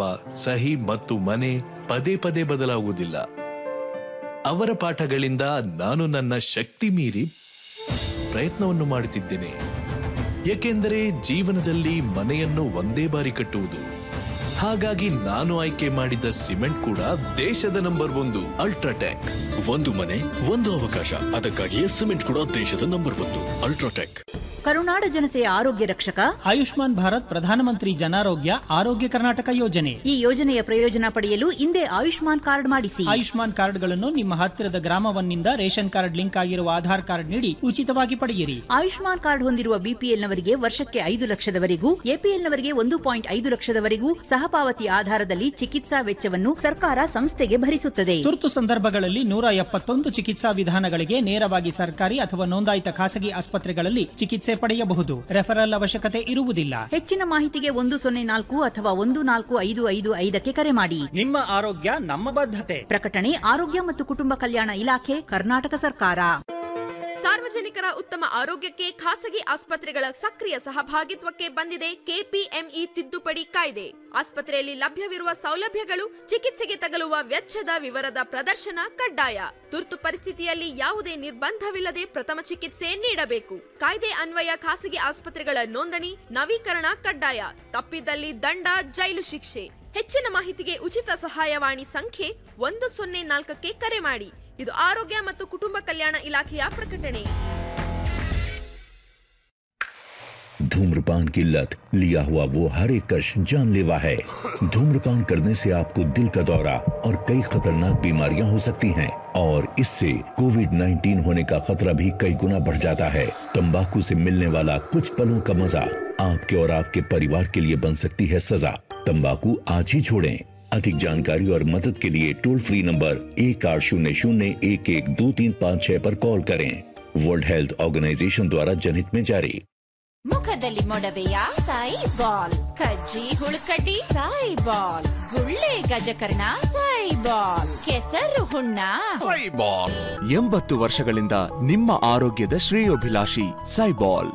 ಸ್ವಭಾವ ಸಹಿ ಮತ್ತು ಮನೆ ಪದೇ ಪದೇ ಬದಲಾಗುವುದಿಲ್ಲ ಅವರ ಪಾಠಗಳಿಂದ ನಾನು ನನ್ನ ಶಕ್ತಿ ಮೀರಿ ಪ್ರಯತ್ನವನ್ನು ಮಾಡುತ್ತಿದ್ದೇನೆ ಏಕೆಂದರೆ ಜೀವನದಲ್ಲಿ ಮನೆಯನ್ನು ಒಂದೇ ಬಾರಿ ಕಟ್ಟುವುದು ಹಾಗಾಗಿ ನಾನು ಆಯ್ಕೆ ಮಾಡಿದ ಸಿಮೆಂಟ್ ಕೂಡ ದೇಶದ ನಂಬರ್ ಒಂದು ಅಲ್ಟ್ರಾಟೆಕ್ ಒಂದು ಮನೆ ಒಂದು ಅವಕಾಶ ಅದಕ್ಕಾಗಿಯೇ ಸಿಮೆಂಟ್ ಕೂಡ ದೇಶದ ನಂಬರ್ ಒಂದು ಅಲ್ಟ್ರಾಟೆಕ್ ಕರುನಾಡ ಜನತೆಯ ಆರೋಗ್ಯ ರಕ್ಷಕ ಆಯುಷ್ಮಾನ್ ಭಾರತ್ ಪ್ರಧಾನಮಂತ್ರಿ ಜನಾರೋಗ್ಯ ಆರೋಗ್ಯ ಕರ್ನಾಟಕ ಯೋಜನೆ ಈ ಯೋಜನೆಯ ಪ್ರಯೋಜನ ಪಡೆಯಲು ಹಿಂದೆ ಆಯುಷ್ಮಾನ್ ಕಾರ್ಡ್ ಮಾಡಿಸಿ ಆಯುಷ್ಮಾನ್ ಕಾರ್ಡ್ಗಳನ್ನು ನಿಮ್ಮ ಹತ್ತಿರದ ಗ್ರಾಮವನ್ನಿಂದ ರೇಷನ್ ಕಾರ್ಡ್ ಲಿಂಕ್ ಆಗಿರುವ ಆಧಾರ್ ಕಾರ್ಡ್ ನೀಡಿ ಉಚಿತವಾಗಿ ಪಡೆಯಿರಿ ಆಯುಷ್ಮಾನ್ ಕಾರ್ಡ್ ಹೊಂದಿರುವ ಬಿಪಿಎಲ್ನವರಿಗೆ ವರ್ಷಕ್ಕೆ ಐದು ಲಕ್ಷದವರೆಗೂ ಎಪಿಎಲ್ನವರಿಗೆ ಒಂದು ಪಾಯಿಂಟ್ ಐದು ಲಕ್ಷದವರೆಗೂ ಸಹಪಾವತಿ ಆಧಾರದಲ್ಲಿ ಚಿಕಿತ್ಸಾ ವೆಚ್ಚವನ್ನು ಸರ್ಕಾರ ಸಂಸ್ಥೆಗೆ ಭರಿಸುತ್ತದೆ ತುರ್ತು ಸಂದರ್ಭಗಳಲ್ಲಿ ನೂರ ಎಪ್ಪತ್ತೊಂದು ಚಿಕಿತ್ಸಾ ವಿಧಾನಗಳಿಗೆ ನೇರವಾಗಿ ಸರ್ಕಾರಿ ಅಥವಾ ನೋಂದಾಯಿತ ಖಾಸಗಿ ಆಸ್ಪತ್ರೆಗಳಲ್ಲಿ ಚಿಕಿತ್ಸೆ ಪಡೆಯಬಹುದು ರೆಫರಲ್ ಅವಶ್ಯಕತೆ ಇರುವುದಿಲ್ಲ ಹೆಚ್ಚಿನ ಮಾಹಿತಿಗೆ ಒಂದು ಸೊನ್ನೆ ನಾಲ್ಕು ಅಥವಾ ಒಂದು ನಾಲ್ಕು ಐದು ಐದು ಐದಕ್ಕೆ ಕರೆ ಮಾಡಿ ನಿಮ್ಮ ಆರೋಗ್ಯ ನಮ್ಮ ಬದ್ಧತೆ ಪ್ರಕಟಣೆ ಆರೋಗ್ಯ ಮತ್ತು ಕುಟುಂಬ ಕಲ್ಯಾಣ ಇಲಾಖೆ ಕರ್ನಾಟಕ ಸರ್ಕಾರ ಸಾರ್ವಜನಿಕರ ಉತ್ತಮ ಆರೋಗ್ಯಕ್ಕೆ ಖಾಸಗಿ ಆಸ್ಪತ್ರೆಗಳ ಸಕ್ರಿಯ ಸಹಭಾಗಿತ್ವಕ್ಕೆ ಬಂದಿದೆ ಕೆಪಿಎಂಇ ತಿದ್ದುಪಡಿ ಕಾಯ್ದೆ ಆಸ್ಪತ್ರೆಯಲ್ಲಿ ಲಭ್ಯವಿರುವ ಸೌಲಭ್ಯಗಳು ಚಿಕಿತ್ಸೆಗೆ ತಗಲುವ ವೆಚ್ಚದ ವಿವರದ ಪ್ರದರ್ಶನ ಕಡ್ಡಾಯ ತುರ್ತು ಪರಿಸ್ಥಿತಿಯಲ್ಲಿ ಯಾವುದೇ ನಿರ್ಬಂಧವಿಲ್ಲದೆ ಪ್ರಥಮ ಚಿಕಿತ್ಸೆ ನೀಡಬೇಕು ಕಾಯ್ದೆ ಅನ್ವಯ ಖಾಸಗಿ ಆಸ್ಪತ್ರೆಗಳ ನೋಂದಣಿ ನವೀಕರಣ ಕಡ್ಡಾಯ ತಪ್ಪಿದಲ್ಲಿ ದಂಡ ಜೈಲು ಶಿಕ್ಷೆ ಹೆಚ್ಚಿನ ಮಾಹಿತಿಗೆ ಉಚಿತ ಸಹಾಯವಾಣಿ ಸಂಖ್ಯೆ ಒಂದು ಸೊನ್ನೆ ನಾಲ್ಕಕ್ಕೆ ಕರೆ ಮಾಡಿ ಇದು ಆರೋಗ್ಯ ಮತ್ತು ಕುಟುಂಬ ಕಲ್ಯಾಣ ಇಲಾಖೆಯ ಪ್ರಕಟಣೆ धूम्रपान की लत लिया हुआ वो हर एक कश जानलेवा है धूम्रपान करने से आपको दिल का दौरा और कई खतरनाक बीमारियां हो सकती हैं और इससे कोविड 19 होने का खतरा भी कई गुना बढ़ जाता है तंबाकू से मिलने वाला कुछ पलों का मजा आपके और आपके परिवार के लिए बन सकती है सजा तंबाकू आज ही छोड़ें अधिक जानकारी और मदद के लिए टोल फ्री नंबर एक आठ शून्य शून्य एक एक दो तीन पाँच छह पर कॉल करें वर्ल्ड हेल्थ ऑर्गेनाइजेशन द्वारा जनहित में जारी ಮುಖದಲ್ಲಿ ಮೊಡವೆಯ ಸಾಯಿ ಬಾಲ್ ಕಜ್ಜಿ ಹುಳುಕಡ್ಡಿ ಸಾಯಿ ಬಾಲ್ ಗುಳ್ಳೆ ಗಜಕರ್ಣ ಸಾಯಿ ಬಾಲ್ ಕೆಸರು ಹುಣ್ಣ ಎಂಬತ್ತು ವರ್ಷಗಳಿಂದ ನಿಮ್ಮ ಆರೋಗ್ಯದ ಶ್ರೇಯೋಭಿಲಾಷಿ ಸೈಬಾಲ್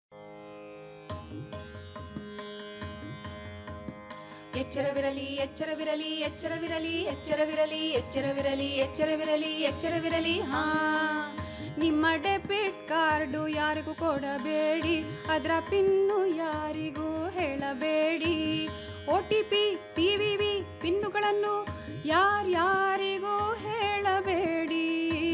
ಎಚ್ಚರವಿರಲಿ ಎಚ್ಚರವಿರಲಿ ಎಚ್ಚರವಿರಲಿ ಎಚ್ಚರವಿರಲಿ ಎಚ್ಚರವಿರಲಿ ಎಚ್ಚರವಿರಲಿ ಎಚ್ಚರವಿರಲಿ ಹಾ ನಿಮ್ಮ ಡೆಬಿಟ್ ಕಾರ್ಡು ಯಾರಿಗೂ ಕೊಡಬೇಡಿ ಅದರ ಪಿನ್ನು ಯಾರಿಗೂ ಹೇಳಬೇಡಿ O T P C V V ಪಿನ್ನುಗಳನ್ನು ಯಾರ್ಯಾರಿಗೂ ಹೇಳಬೇಡಿ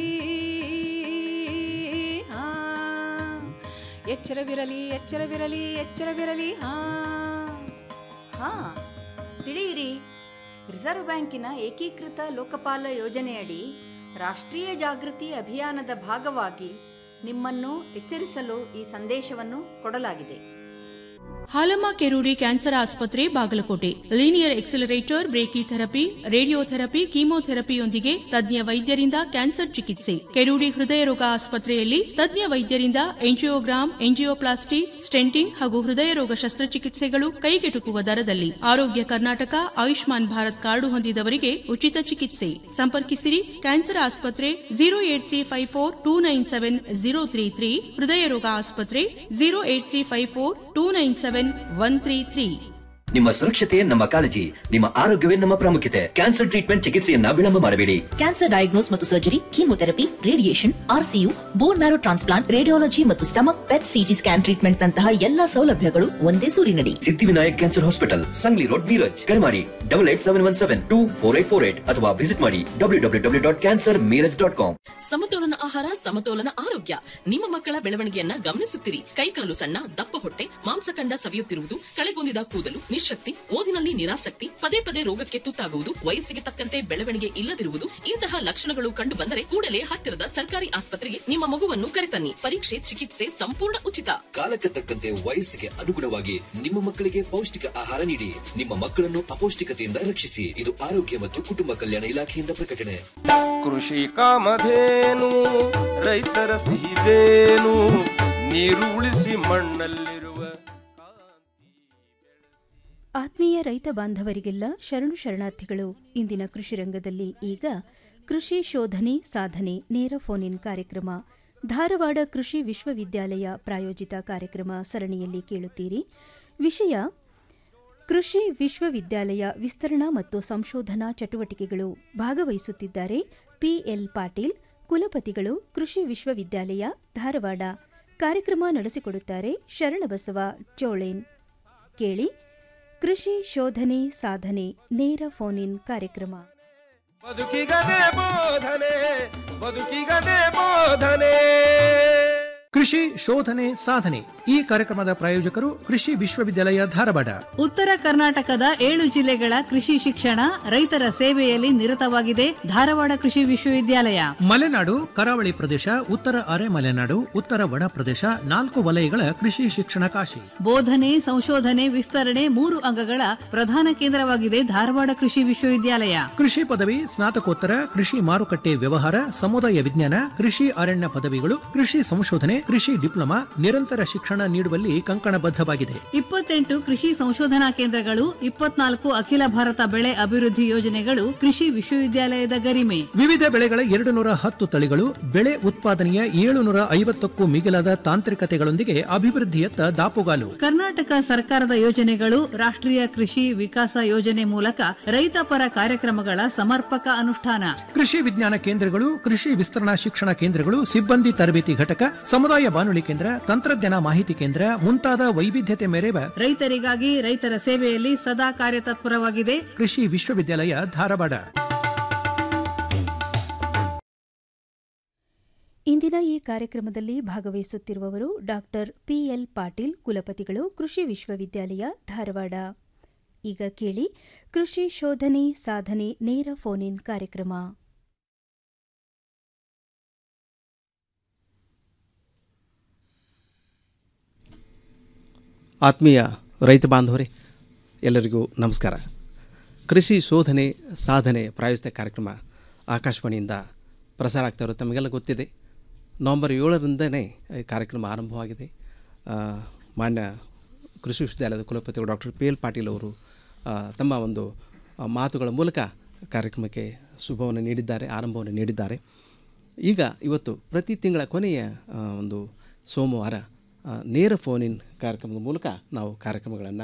ಹಾ ಎಚ್ಚರವಿರಲಿ ಎಚ್ಚರವಿರಲಿ ಎಚ್ಚರವಿರಲಿ ಹಾ ಹಾ ತಿಳಿಯಿರಿ ರಿಸರ್ವ್ ಬ್ಯಾಂಕಿನ ಏಕೀಕೃತ ಲೋಕಪಾಲ ಯೋಜನೆಯಡಿ ರಾಷ್ಟ್ರೀಯ ಜಾಗೃತಿ ಅಭಿಯಾನದ ಭಾಗವಾಗಿ ನಿಮ್ಮನ್ನು ಎಚ್ಚರಿಸಲು ಈ ಸಂದೇಶವನ್ನು ಕೊಡಲಾಗಿದೆ ಹಾಲಮ್ಮ ಕೆರೂಡಿ ಕ್ಯಾನ್ಸರ್ ಆಸ್ಪತ್ರೆ Bagalkote linear accelerator brachytherapy radiotherapy ಕೀಮೋಥೆರಪಿಯೊಂದಿಗೆ ತಜ್ಞ ವೈದ್ಯರಿಂದ ಕ್ಯಾನ್ಸರ್ ಚಿಕಿತ್ಸೆ ಕೆರೂಡಿ ಹೃದಯ ರೋಗ ಆಸ್ಪತ್ರೆಯಲ್ಲಿ ತಜ್ಞ ವೈದ್ಯರಿಂದ ಎಂಜಿಯೋಗ್ರಾಮ್ ಎಂಜಿಯೋಪ್ಲಾಸ್ಟಿ ಸ್ಟೆಂಟಿಂಗ್ ಹಾಗೂ ಹೃದಯ ರೋಗ ಶಸ್ತ್ರಚಿಕಿತ್ಸೆಗಳು ಕೈಗೆಟುಕುವ ದರದಲ್ಲಿ ಆರೋಗ್ಯ ಕರ್ನಾಟಕ ಆಯುಷ್ಮಾನ್ ಭಾರತ್ ಕಾರ್ಡು ಹೊಂದಿದವರಿಗೆ ಉಚಿತ ಚಿಕಿತ್ಸೆ ಸಂಪರ್ಕಿಸಿರಿ ಕ್ಯಾನ್ಸರ್ ಆಸ್ಪತ್ರೆ zero eight three five four two nine seven zero three three ಹೃದಯ ರೋಗ ಆಸ್ಪತ್ರೆ zero eight three five four two nine seven one three three ನಿಮ್ಮ ಸುರಕ್ಷತೆ ನಮ್ಮ ಕಾಳಜಿ ನಿಮ್ಮ ಆರೋಗ್ಯವೇ ನಮ್ಮ ಪ್ರಾಮುಖ್ಯತೆ ಕ್ಯಾನ್ಸರ್ ಟ್ರೀಟ್ಮೆಂಟ್ ಚಿಕಿತ್ಸೆಯನ್ನ ವಿಳಂಬ ಮಾಡಬೇಡಿ ಕ್ಯಾನ್ಸರ್ ಡಯಾಗ್ನೋಸ್ ಮತ್ತು surgery chemotherapy radiation RCU bone marrow transplant radiology ಮತ್ತು stomach PET CT scan treatment ನಂತಹ ಎಲ್ಲಾ ಸೌಲಭ್ಯಗಳು ಒಂದೇ ಸೂರಿನಡಿ Siddhivinayak cancer hospital Sangli road Miraj ಕರೆ ಮಾಡಿ double eight seven one seven two four eight four eight ಅಥವಾ ವಿಸಿಟ್ ಮಾಡಿ W W W dot cancer Miraj dot com ಸಮತೋಲನ ಆಹಾರ ಸಮತೋಲನ ಆರೋಗ್ಯ ನಿಮ್ಮ ಮಕ್ಕಳ ಬೆಳವಣಿಗೆಯನ್ನ ಗಮನಿಸುತ್ತಿರಿ ಕೈಕಾಲು ಸಣ್ಣ ದಪ್ಪ ಹೊಟ್ಟೆ ಮಾಂಸಖಂಡ ಸವಿಯುತ್ತಿರುವುದು ಕಳೆಗುಂದಿದ ಕೂದಲು ನಿಶಕ್ತಿ ಓದಿನಲ್ಲಿ ನಿರಾಸಕ್ತಿ ಪದೇ ಪದೇ ರೋಗಕ್ಕೆ ತುತ್ತಾಗುವುದು ವಯಸ್ಸಿಗೆ ತಕ್ಕಂತೆ ಬೆಳವಣಿಗೆ ಇಲ್ಲದಿರುವುದು ಇಂತಹ ಲಕ್ಷಣಗಳು ಕಂಡು ಬಂದರೆ ಕೂಡಲೇ ಹತ್ತಿರದ ಸರ್ಕಾರಿ ಆಸ್ಪತ್ರೆಗೆ ನಿಮ್ಮ ಮಗುವನ್ನು ಕರೆತನ್ನಿ ಪರೀಕ್ಷೆ ಚಿಕಿತ್ಸೆ ಸಂಪೂರ್ಣ ಉಚಿತ ಕಾಲಕ್ಕೆ ತಕ್ಕಂತೆ ವಯಸ್ಸಿಗೆ ಅನುಗುಣವಾಗಿ ನಿಮ್ಮ ಮಕ್ಕಳಿಗೆ ಪೌಷ್ಟಿಕ ಆಹಾರ ನೀಡಿ ನಿಮ್ಮ ಮಕ್ಕಳನ್ನು ಅಪೌಷ್ಟಿಕತೆಯಿಂದ ರಕ್ಷಿಸಿ ಇದು ಆರೋಗ್ಯ ಮತ್ತು ಕುಟುಂಬ ಕಲ್ಯಾಣ ಇಲಾಖೆಯಿಂದ ಪ್ರಕಟಣೆ ಕೃಷಿ ಕಾಮಧೇನು ರೈತರ ಸಿಹಿದೇನು ನೀರು ಉಳಿಸಿ ಮಣ್ಣಲ್ಲಿರುವ ಆತ್ಮೀಯ ರೈತ ಬಾಂಧವರಿಗೆಲ್ಲ ಶರಣು ಶರಣಾರ್ಥಿಗಳು ಇಂದಿನ ಕೃಷಿ ರಂಗದಲ್ಲಿ ಈಗ ಕೃಷಿ ಶೋಧನೆ ಸಾಧನೆ ನೇರ ಫೋನ್ ಇನ್ ಕಾರ್ಯಕ್ರಮ ಧಾರವಾಡ ಕೃಷಿ ವಿಶ್ವವಿದ್ಯಾಲಯ ಪ್ರಾಯೋಜಿತ ಕಾರ್ಯಕ್ರಮ ಸರಣಿಯಲ್ಲಿ ಕೇಳುತ್ತೀರಿ ವಿಷಯ ಕೃಷಿ ವಿಶ್ವವಿದ್ಯಾಲಯ ವಿಸ್ತರಣಾ ಮತ್ತು ಸಂಶೋಧನಾ ಚಟುವಟಿಕೆಗಳು ಭಾಗವಹಿಸುತ್ತಿದ್ದಾರೆ ಪಿಎಲ್ ಪಾಟೀಲ್ ಕುಲಪತಿಗಳು ಕೃಷಿ ವಿಶ್ವವಿದ್ಯಾಲಯ ಧಾರವಾಡ ಕಾರ್ಯಕ್ರಮ ನಡೆಸಿಕೊಡುತ್ತಾರೆ ಶರಣಬಸವ ಚೋಳೇನ್ ಕೇಳಿ ಕೃಷಿ ಶೋಧನೆ ಸಾಧನೆ ನೇರ ಫೋನ್ ಇನ್ ಕಾರ್ಯಕ್ರಮ ಬದುಕಿಗದೆ ಬೋಧನೆ ಬದುಕಿಗದೆ ಬೋಧನೆ ಕೃಷಿ ಶೋಧನೆ ಸಾಧನೆ ಈ ಕಾರ್ಯಕ್ರಮದ ಪ್ರಾಯೋಜಕರು ಕೃಷಿ ವಿಶ್ವವಿದ್ಯಾಲಯ ಧಾರವಾಡ ಉತ್ತರ ಕರ್ನಾಟಕದ ಏಳು ಜಿಲ್ಲೆಗಳ ಕೃಷಿ ಶಿಕ್ಷಣ ರೈತರ ಸೇವೆಯಲ್ಲಿ ನಿರತವಾಗಿದೆ ಧಾರವಾಡ ಕೃಷಿ ವಿಶ್ವವಿದ್ಯಾಲಯ ಮಲೆನಾಡು ಕರಾವಳಿ ಪ್ರದೇಶ ಉತ್ತರ ಅರೆ ಮಲೆನಾಡು ಉತ್ತರ ಒಣ ಪ್ರದೇಶ ನಾಲ್ಕು ವಲಯಗಳ ಕೃಷಿ ಶಿಕ್ಷಣ ಕಾಶಿ ಬೋಧನೆ ಸಂಶೋಧನೆ ವಿಸ್ತರಣೆ ಮೂರು ಅಂಗಗಳ ಪ್ರಧಾನ ಕೇಂದ್ರವಾಗಿದೆ ಧಾರವಾಡ ಕೃಷಿ ವಿಶ್ವವಿದ್ಯಾಲಯ ಕೃಷಿ ಪದವಿ ಸ್ನಾತಕೋತ್ತರ ಕೃಷಿ ಮಾರುಕಟ್ಟೆ ವ್ಯವಹಾರ ಸಮುದಾಯ ವಿಜ್ಞಾನ ಕೃಷಿ ಅರಣ್ಯ ಪದವಿಗಳು ಕೃಷಿ ಸಂಶೋಧನೆ ಕೃಷಿ ಡಿಪ್ಲೊಮಾ ನಿರಂತರ ಶಿಕ್ಷಣ ನೀಡುವಲ್ಲಿ ಕಂಕಣಬದ್ಧವಾಗಿದೆ ಇಪ್ಪತ್ತೆಂಟು ಕೃಷಿ ಸಂಶೋಧನಾ ಕೇಂದ್ರಗಳು ಇಪ್ಪತ್ನಾಲ್ಕು ಅಖಿಲ ಭಾರತ ಬೆಳೆ ಅಭಿವೃದ್ಧಿ ಯೋಜನೆಗಳು ಕೃಷಿ ವಿಶ್ವವಿದ್ಯಾಲಯದ ಗರಿಮೆ ವಿವಿಧ ಬೆಳೆಗಳ ಎರಡು ನೂರ ಹತ್ತು ತಳಿಗಳು ಬೆಳೆ ಉತ್ಪಾದನೆಯ ಏಳುನೂರ ಐವತ್ತಕ್ಕೂ ಮಿಗಿಲಾದ ತಾಂತ್ರಿಕತೆಗಳೊಂದಿಗೆ ಅಭಿವೃದ್ಧಿಯತ್ತ ದಾಪುಗಾಲು ಕರ್ನಾಟಕ ಸರ್ಕಾರದ ಯೋಜನೆಗಳು ರಾಷ್ಟ್ರೀಯ ಕೃಷಿ ವಿಕಾಸ ಯೋಜನೆ ಮೂಲಕ ರೈತ ಪರ ಕಾರ್ಯಕ್ರಮಗಳ ಸಮರ್ಪಕ ಅನುಷ್ಠಾನ ಕೃಷಿ ವಿಜ್ಞಾನ ಕೇಂದ್ರಗಳು ಕೃಷಿ ವಿಸ್ತರಣಾ ಶಿಕ್ಷಣ ಕೇಂದ್ರಗಳು ಸಿಬ್ಬಂದಿ ತರಬೇತಿ ಘಟಕ ಸಮುದಾಯ ಬಾನುಲಿ ಕೇಂದ್ರ ತಂತ್ರಜ್ಞಾನ ಮಾಹಿತಿ ಕೇಂದ್ರ ಮುಂತಾದ ವೈವಿಧ್ಯತೆ ಮೆರೆವ ರೈತರಿಗಾಗಿ ರೈತರ ಸೇವೆಯಲ್ಲಿ ಸದಾ ಕಾರ್ಯತತ್ಪರವಾಗಿದೆ ಕೃಷಿ ವಿಶ್ವವಿದ್ಯಾಲಯ ಧಾರವಾಡ ಇಂದಿನ ಈ ಕಾರ್ಯಕ್ರಮದಲ್ಲಿ ಭಾಗವಹಿಸುತ್ತಿರುವವರು ಡಾಕ್ಟರ್ ಪಿಎಲ್ ಪಾಟೀಲ್ ಕುಲಪತಿಗಳು ಕೃಷಿ ವಿಶ್ವವಿದ್ಯಾಲಯ ಧಾರವಾಡ ಈಗ ಕೇಳಿ ಕೃಷಿ ಶೋಧನೆ ಸಾಧನೆ ನೇರ ಫೋನ್ ಇನ್ ಕಾರ್ಯಕ್ರಮ ಆತ್ಮೀಯ ರೈತ ಬಾಂಧವರೇ ಎಲ್ಲರಿಗೂ ನಮಸ್ಕಾರ ಕೃಷಿ ಶೋಧನೆ ಸಾಧನೆ ಪ್ರಾಯೋಜಿತ ಕಾರ್ಯಕ್ರಮ ಆಕಾಶವಾಣಿಯಿಂದ ಪ್ರಸಾರ ಆಗ್ತಾ ಇರೋದು ತಮಗೆಲ್ಲ ಗೊತ್ತಿದೆ ನವಂಬರ್ ಏಳರಿಂದನೇ ಈ ಕಾರ್ಯಕ್ರಮ ಆರಂಭವಾಗಿದೆ ಆ, ಮಾನ್ಯ ಕೃಷಿ ವಿಶ್ವವಿದ್ಯಾಲಯದ ಕುಲಪತಿಗಳು ಡಾಕ್ಟರ್ ಪಿ ಎಲ್ ಪಾಟೀಲ್ ಅವರು ಆ, ತಮ್ಮ ಒಂದು ಆ, ಮಾತುಗಳ ಮೂಲಕ ಕಾರ್ಯಕ್ರಮಕ್ಕೆ ಶುಭವನ್ನು ನೀಡಿದ್ದಾರೆ ಆರಂಭವನ್ನು ನೀಡಿದ್ದಾರೆ ಈಗ ಇವತ್ತು ಪ್ರತಿ ತಿಂಗಳ ಕೊನೆಯ ಆ, ಒಂದು ಸೋಮವಾರ ಆ, ನೇರ ಫೋನ್ ಇನ್ ಕಾರ್ಯಕ್ರಮದ ಮೂಲಕ ನಾವು ಕಾರ್ಯಕ್ರಮಗಳನ್ನು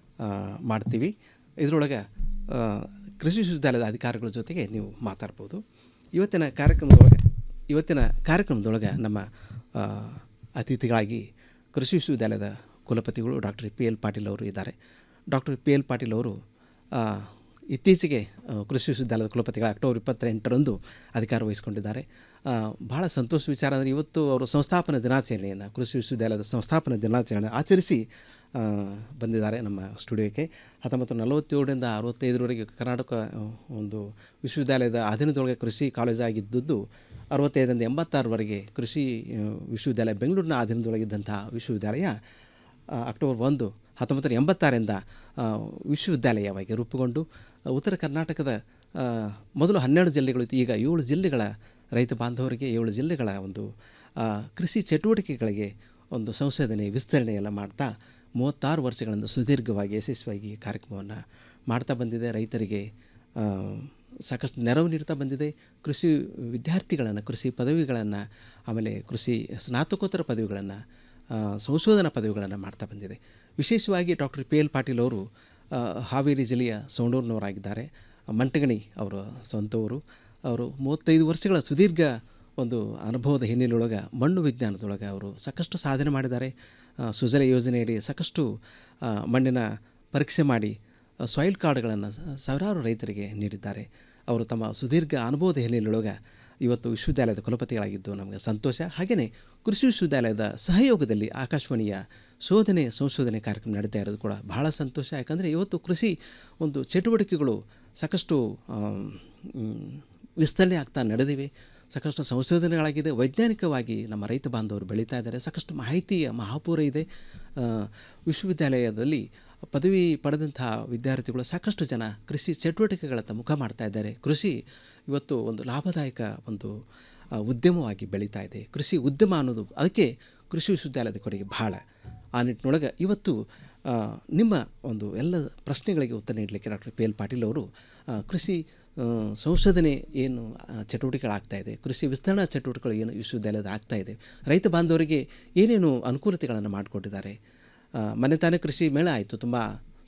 ಮಾಡ್ತೀವಿ ಇದರೊಳಗೆ ಆ, ಕೃಷಿ ವಿಶ್ವವಿದ್ಯಾಲಯದ ಅಧಿಕಾರಿಗಳ ಜೊತೆಗೆ ನೀವು ಮಾತಾಡ್ಬೋದು ಇವತ್ತಿನ ಕಾರ್ಯಕ್ರಮದೊಳಗೆ ಇವತ್ತಿನ ಕಾರ್ಯಕ್ರಮದೊಳಗೆ ನಮ್ಮ ಆ, ಅತಿಥಿಗಳಾಗಿ ಕೃಷಿ ವಿಶ್ವವಿದ್ಯಾಲಯದ ಕುಲಪತಿಗಳು ಡಾಕ್ಟರ್ ಪಿ ಎಲ್ ಪಾಟೀಲ್ ಅವರು ಇದ್ದಾರೆ ಡಾಕ್ಟರ್ ಪಿ ಎಲ್ ಪಾಟೀಲ್ ಅವರು ಆ, ಇತ್ತೀಚೆಗೆ ಆ, ಕೃಷಿ ವಿಶ್ವವಿದ್ಯಾಲಯದ ಕುಲಪತಿಗಳ ಅಕ್ಟೋಬರ್ ಇಪ್ಪತ್ತೆಂಟರಂದು ಅಧಿಕಾರ ವಹಿಸಿಕೊಂಡಿದ್ದಾರೆ ಆ, ಬಹಳ ಸಂತೋಷ ವಿಚಾರ ಅಂದರೆ ಇವತ್ತು ಅವರು ಸಂಸ್ಥಾಪನಾ ದಿನಾಚರಣೆಯನ್ನು ಕೃಷಿ ವಿಶ್ವವಿದ್ಯಾಲಯದ ಸಂಸ್ಥಾಪನಾ ದಿನಾಚರಣೆ ಆಚರಿಸಿ ಆ, ಬಂದಿದ್ದಾರೆ ನಮ್ಮ ಸ್ಟುಡಿಯೋಕ್ಕೆ ಹತ್ತೊಂಬತ್ತು ನಲವತ್ತೇಳರಿಂದ ಅರವತ್ತೈದರವರೆಗೆ ಕರ್ನಾಟಕ ಆ, ಒಂದು ವಿಶ್ವವಿದ್ಯಾಲಯದ ಅಧೀನದೊಳಗೆ ಕೃಷಿ ಕಾಲೇಜ್ ಆಗಿದ್ದದ್ದು ಅರವತ್ತೈದರಿಂದ ಎಂಬತ್ತಾರವರೆಗೆ ಕೃಷಿ ಆ, ವಿಶ್ವವಿದ್ಯಾಲಯ ಬೆಂಗಳೂರಿನ ಅಧೀನದೊಳಗಿದ್ದಂತಹ ವಿಶ್ವವಿದ್ಯಾಲಯ ಆ, ಅಕ್ಟೋಬರ್ ಒಂದು ಹತ್ತೊಂಬತ್ತು ನೂರ ಎಂಬತ್ತಾರರಿಂದ ಆ, ವಿಶ್ವವಿದ್ಯಾಲಯವಾಗಿ ರೂಪುಗೊಂಡು ಆ, ಉತ್ತರ ಕರ್ನಾಟಕದ ಆ, ಮೊದಲು ಹನ್ನೆರಡು ಜಿಲ್ಲೆಗಳು ಇತ್ತು ಈಗ ಏಳು ಜಿಲ್ಲೆಗಳ ರೈತ ಬಾಂಧವರಿಗೆ ಏಳು ಜಿಲ್ಲೆಗಳ ಒಂದು ಆ, ಕೃಷಿ ಚಟುವಟಿಕೆಗಳಿಗೆ ಒಂದು ಸಂಶೋಧನೆ ವಿಸ್ತರಣೆ ಎಲ್ಲ ಮಾಡ್ತಾ ಮೂವತ್ತಾರು ವರ್ಷಗಳಿಂದ ಸುದೀರ್ಘವಾಗಿ ಯಶಸ್ವಿಯಾಗಿ ಕಾರ್ಯಕ್ರಮವನ್ನು ಮಾಡ್ತಾ ಬಂದಿದೆ ರೈತರಿಗೆ ಆ, ಸಾಕಷ್ಟು ನೆರವು ನೀಡ್ತಾ ಬಂದಿದೆ ಕೃಷಿ ವಿದ್ಯಾರ್ಥಿಗಳನ್ನು ಕೃಷಿ ಪದವಿಗಳನ್ನು ಆಮೇಲೆ ಕೃಷಿ ಸ್ನಾತಕೋತ್ತರ ಪದವಿಗಳನ್ನು ಆ, ಸಂಶೋಧನಾ ಪದವಿಗಳನ್ನು ಮಾಡ್ತಾ ಬಂದಿದೆ ವಿಶೇಷವಾಗಿ ಡಾಕ್ಟರ್ ಪಿ ಎಲ್ ಪಾಟೀಲ್ ಅವರು ಆ, ಹಾವೇರಿ ಜಿಲ್ಲೆಯ ಸೌಂಡೂರಿನವರಾಗಿದ್ದಾರೆ ಮಂಟಗಣಿ ಅವರ ಸ್ವಂತವರು ಅವರು ಮೂವತ್ತೈದು ವರ್ಷಗಳ ಸುದೀರ್ಘ ಒಂದು ಅನುಭವದ ಹಿನ್ನೆಲೆಯೊಳಗೆ ಮಣ್ಣು ವಿಜ್ಞಾನದೊಳಗೆ ಅವರು ಸಾಕಷ್ಟು ಸಾಧನೆ ಮಾಡಿದ್ದಾರೆ ಆ, ಸುಜಲ ಯೋಜನೆಯಡಿ ಸಾಕಷ್ಟು ಆ, ಮಣ್ಣಿನ ಪರೀಕ್ಷೆ ಮಾಡಿ ಸಾಯಿಲ್ ಕಾರ್ಡ್ಗಳನ್ನು ಸಾವಿರಾರು ರೈತರಿಗೆ ನೀಡಿದ್ದಾರೆ ಅವರು ತಮ್ಮ ಸುದೀರ್ಘ ಅನುಭವದ ಹಿನ್ನೆಲೆಯೊಳಗೆ ಇವತ್ತು ವಿಶ್ವವಿದ್ಯಾಲಯದ ಕುಲಪತಿಗಳಾಗಿದ್ದು ನಮಗೆ ಸಂತೋಷ ಹಾಗೆಯೇ ಕೃಷಿ ವಿಶ್ವವಿದ್ಯಾಲಯದ ಸಹಯೋಗದಲ್ಲಿ ಆಕಾಶವಾಣಿಯ ಶೋಧನೆ ಸಂಶೋಧನೆ ಕಾರ್ಯಕ್ರಮ ನಡೀತಾ ಇರೋದು ಕೂಡ ಬಹಳ ಸಂತೋಷ ಯಾಕಂದರೆ ಇವತ್ತು ಕೃಷಿ ಒಂದು ಚಟುವಟಿಕೆಗಳು ಸಾಕಷ್ಟು ಆಮ್, ಮ್, ವಿಸ್ತರಣೆ ಆಗ್ತಾ ನಡೆದಿವೆ ಸಾಕಷ್ಟು ಸಂಶೋಧನೆಗಳಾಗಿದೆ ವೈಜ್ಞಾನಿಕವಾಗಿ ನಮ್ಮ ರೈತ ಬಾಂಧವರು ಬೆಳೀತಾ ಇದ್ದಾರೆ ಸಾಕಷ್ಟು ಮಾಹಿತಿಯ ಮಹಾಪೂರ ಇದೆ ಆ, ವಿಶ್ವವಿದ್ಯಾಲಯದಲ್ಲಿ ಪದವಿ ಪಡೆದಂತಹ ವಿದ್ಯಾರ್ಥಿಗಳು ಸಾಕಷ್ಟು ಜನ ಕೃಷಿ ಚಟುವಟಿಕೆಗಳತ್ತ ಮುಖ ಮಾಡ್ತಾ ಇದ್ದಾರೆ ಕೃಷಿ ಇವತ್ತು ಒಂದು ಲಾಭದಾಯಕ ಒಂದು ಆ, ಉದ್ಯಮವಾಗಿ ಬೆಳೀತಾ ಇದೆ ಕೃಷಿ ಉದ್ಯಮ ಅನ್ನೋದು ಅದಕ್ಕೆ ಕೃಷಿ ವಿಶ್ವವಿದ್ಯಾಲಯದ ಕೊಡುಗೆ ಬಹಳ ಆ ನಿಟ್ಟಿನೊಳಗೆ ಇವತ್ತು ಆ, ನಿಮ್ಮ ಒಂದು ಎಲ್ಲ ಪ್ರಶ್ನೆಗಳಿಗೆ ಉತ್ತರ ನೀಡಲಿಕ್ಕೆ ಡಾಕ್ಟರ್ ಪಿ ಎಲ್ ಪಾಟೀಲ್ ಅವರು ಆ, ಕೃಷಿ ಆ, ಸಂಶೋಧನೆ ಏನು ಆ, ಚಟುವಟಿಕೆಗಳಾಗ್ತಾ ಇದೆ ಕೃಷಿ ವಿಸ್ತರಣಾ ಚಟುವಟಿಕೆಗಳು ಏನು ವಿಶ್ವವಿದ್ಯಾಲಯದ ಆಗ್ತಾ ಇದೆ ರೈತ ಬಾಂಧವರಿಗೆ ಏನೇನು ಅನುಕೂಲತೆಗಳನ್ನು ಮಾಡಿಕೊಟ್ಟಿದ್ದಾರೆ ಆ, ಮೊನ್ನೆ ತಾನೇ ಕೃಷಿ ಮೇಳ ಆಯಿತು ತುಂಬ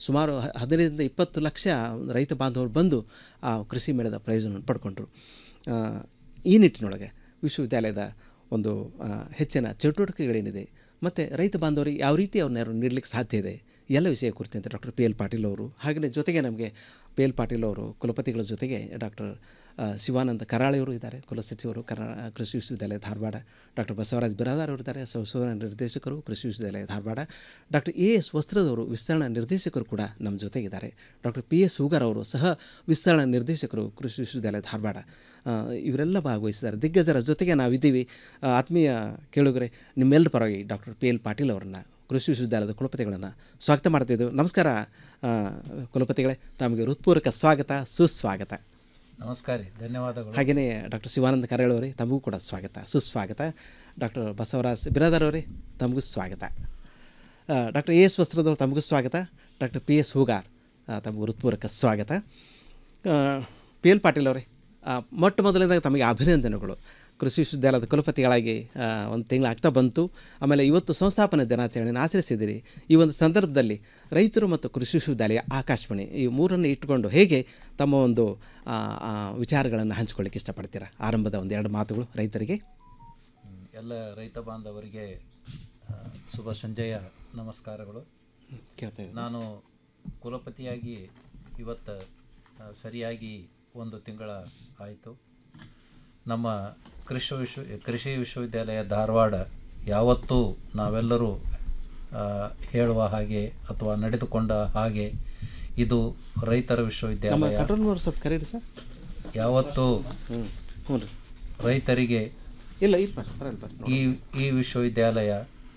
ಸುಮಾರು ಹ- ಹದಿನೈದರಿಂದ ಇಪ್ಪತ್ತು ಲಕ್ಷ ರೈತ ಬಾಂಧವರು ಬಂದು ಆ ಕೃಷಿ ಮೇಳದ ಪ್ರಯೋಜನವನ್ನು ಪಡ್ಕೊಂಡ್ರು ಆ, ಈ ನಿಟ್ಟಿನೊಳಗೆ ವಿಶ್ವವಿದ್ಯಾಲಯದ ಒಂದು ಆ, ಹೆಚ್ಚಿನ ಚಟುವಟಿಕೆಗಳೇನಿದೆ ಮತ್ತು ರೈತ ಬಾಂಧವರಿಗೆ ಯಾವ ರೀತಿ ಅವ್ರ ನೆರವು ನೀಡಲಿಕ್ಕೆ ಸಾಧ್ಯ ಇದೆ ಎಲ್ಲ ವಿಷಯ ಕುರಿತಂತೆ ಡಾಕ್ಟರ್ ಪಿ ಎಲ್ ಪಾಟೀಲ್ ಅವರು ಹಾಗೆಯೇ ಜೊತೆಗೆ ನಮಗೆ ಪಿ ಎಲ್ ಪಾಟೀಲ್ ಅವರು ಕುಲಪತಿಗಳ ಜೊತೆಗೆ ಡಾಕ್ಟರ್ ಆ, ಶಿವಾನಂದ ಕರಾಳೆಯವರು ಇದ್ದಾರೆ ಕುಲಸಚಿವರು ಕರ್ನಾ ಕೃಷಿ ವಿಶ್ವವಿದ್ಯಾಲಯ ಧಾರವಾಡ ಡಾಕ್ಟರ್ ಬಸವರಾಜ್ ಬಿರಾದಾರ್ ಅವರು ಇದ್ದಾರೆ ಸಂಶೋಧನಾ ನಿರ್ದೇಶಕರು ಕೃಷಿ ವಿಶ್ವವಿದ್ಯಾಲಯ ಧಾರವಾಡ ಡಾಕ್ಟರ್ ಎ ಎಸ್ ವಸ್ತ್ರದವರು ವಿಸ್ತರಣಾ ನಿರ್ದೇಶಕರು ಕೂಡ ನಮ್ಮ ಜೊತೆಗಿದ್ದಾರೆ ಡಾಕ್ಟರ್ ಪಿ ಎಸ್ ಹೂಗಾರ್ ಅವರು ಸಹ ವಿಸ್ತರಣಾ ನಿರ್ದೇಶಕರು ಕೃಷಿ ವಿಶ್ವವಿದ್ಯಾಲಯ ಧಾರವಾಡ ಆ, ಇವರೆಲ್ಲ ಭಾಗವಹಿಸಿದ್ದಾರೆ ದಿಗ್ಗಜರ ಜೊತೆಗೆ ನಾವಿದ್ದೀವಿ ಆ, ಆತ್ಮೀಯ ಕೇಳುಗರೆ ನಿಮ್ಮೆಲ್ಲರ ಪರವಾಗಿ ಡಾಕ್ಟರ್ ಪಿ ಎಲ್ ಪಾಟೀಲ್ ಅವರನ್ನು ಕೃಷಿ ವಿಶ್ವವಿದ್ಯಾಲಯದ ಕುಲಪತಿಗಳನ್ನು ಸ್ವಾಗತ ಮಾಡ್ತಿದ್ದೆವು ನಮಸ್ಕಾರ ಆ, ಕುಲಪತಿಗಳೇ ತಮಗೆ ಹೃತ್ಪೂರ್ವಕ ಸ್ವಾಗತ ಸುಸ್ವಾಗತ ನಮಸ್ಕಾರ ರೀ ಧನ್ಯವಾದಗಳು ಹಾಗೆಯೇ ಡಾಕ್ಟರ್ ಶಿವಾನಂದ ಕರಾಳ್ ಅವರೇ ತಮಗೂ ಕೂಡ ಸ್ವಾಗತ ಸುಸ್ವಾಗತ ಡಾಕ್ಟರ್ ಬಸವರಾಜ್ ಬಿರಾದರ್ ಅವರೇ ತಮಗೂ ಸ್ವಾಗತ ಆ, ಡಾಕ್ಟರ್ ಎ ಎಸ್ ವಸ್ತ್ರದವರು ತಮಗೂ ಸ್ವಾಗತ ಡಾಕ್ಟರ್ ಪಿ ಎಸ್ ಹೂಗಾರ್ ಆ, ತಮಗೂ ಹೃತ್ಪೂರ್ವಕ ಸ್ವಾಗತ ಆ, ಪಿ ಎಲ್ ಪಾಟೀಲ್ ಅವರೇ ಆ, ಮೊಟ್ಟ ಮೊದಲನೇದಾಗಿ ತಮಗೆ ಅಭಿನಂದನೆಗಳು ಕೃಷಿ ವಿಶ್ವವಿದ್ಯಾಲಯದ ಕುಲಪತಿಗಳಾಗಿ ಆ, ಒಂದು ತಿಂಗಳು ಆಗ್ತಾ ಬಂತು ಆಮೇಲೆ ಇವತ್ತು ಸಂಸ್ಥಾಪನಾ ದಿನಾಚರಣೆಯನ್ನು ಆಚರಿಸಿದಿರಿ ಈ ಒಂದು ಸಂದರ್ಭದಲ್ಲಿ ರೈತರು ಮತ್ತು ಕೃಷಿ ವಿಶ್ವವಿದ್ಯಾಲಯ ಆಕಾಶವಾಣಿ ಈ ಮೂರನ್ನು ಇಟ್ಟುಕೊಂಡು ಹೇಗೆ ತಮ್ಮ ಒಂದು ಆ, ಆ, ವಿಚಾರಗಳನ್ನು ಹಂಚಿಕೊಳ್ಳಿಕ್ಕೆ ಇಷ್ಟಪಡ್ತೀರಾ ಆರಂಭದ ಒಂದು ಎರಡು ಮಾತುಗಳು ರೈತರಿಗೆ ಎಲ್ಲ ರೈತ ಬಾಂಧವರಿಗೆ ಆ, ಶುಭ ಸಂಜೆಯ ನಮಸ್ಕಾರಗಳು ಕೇಳ್ತಾ ಇದ್ದೀನಿ. ನಾನು ಕುಲಪತಿಯಾಗಿ ಇವತ್ತು ಆ, ಸರಿಯಾಗಿ ಒಂದು ತಿಂಗಳ ಆಯಿತು ನಮ್ಮ ಕೃಷಿ ವಿಶ್ವ ಕೃಷಿ ವಿಶ್ವವಿದ್ಯಾಲಯ ಧಾರವಾಡ ಯಾವತ್ತೂ ನಾವೆಲ್ಲರೂ ಆ, ಹೇಳುವ ಹಾಗೆ ಅಥವಾ ನಡೆದುಕೊಂಡ ಹಾಗೆ ಇದು ರೈತರ ನಮ್ಮ ವಿಶ್ವವಿದ್ಯಾಲಯ ಕಂಟ್ರೋಲ್ನವರು ಸ್ವಲ್ಪ ಕರೀರಿ ಸರ್ ಯಾವತ್ತೂ ಹ್ಞೂ ಹ್ಞೂ ರೀ ರೈತರಿಗೆ ಇಲ್ಲ ಇಲ್ಲ ಬರ್ರಿ ಬರಲ್ಲ ಬರ್ರಿ ಈ ಈ ವಿಶ್ವವಿದ್ಯಾಲಯ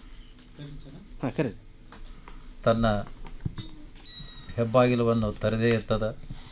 ಹಾಂ ಕರೀ ತನ್ನ ಹೆಬ್ಬಾಗಿಲವನ್ನು ತೆರೆದೇ ಇರ್ತದ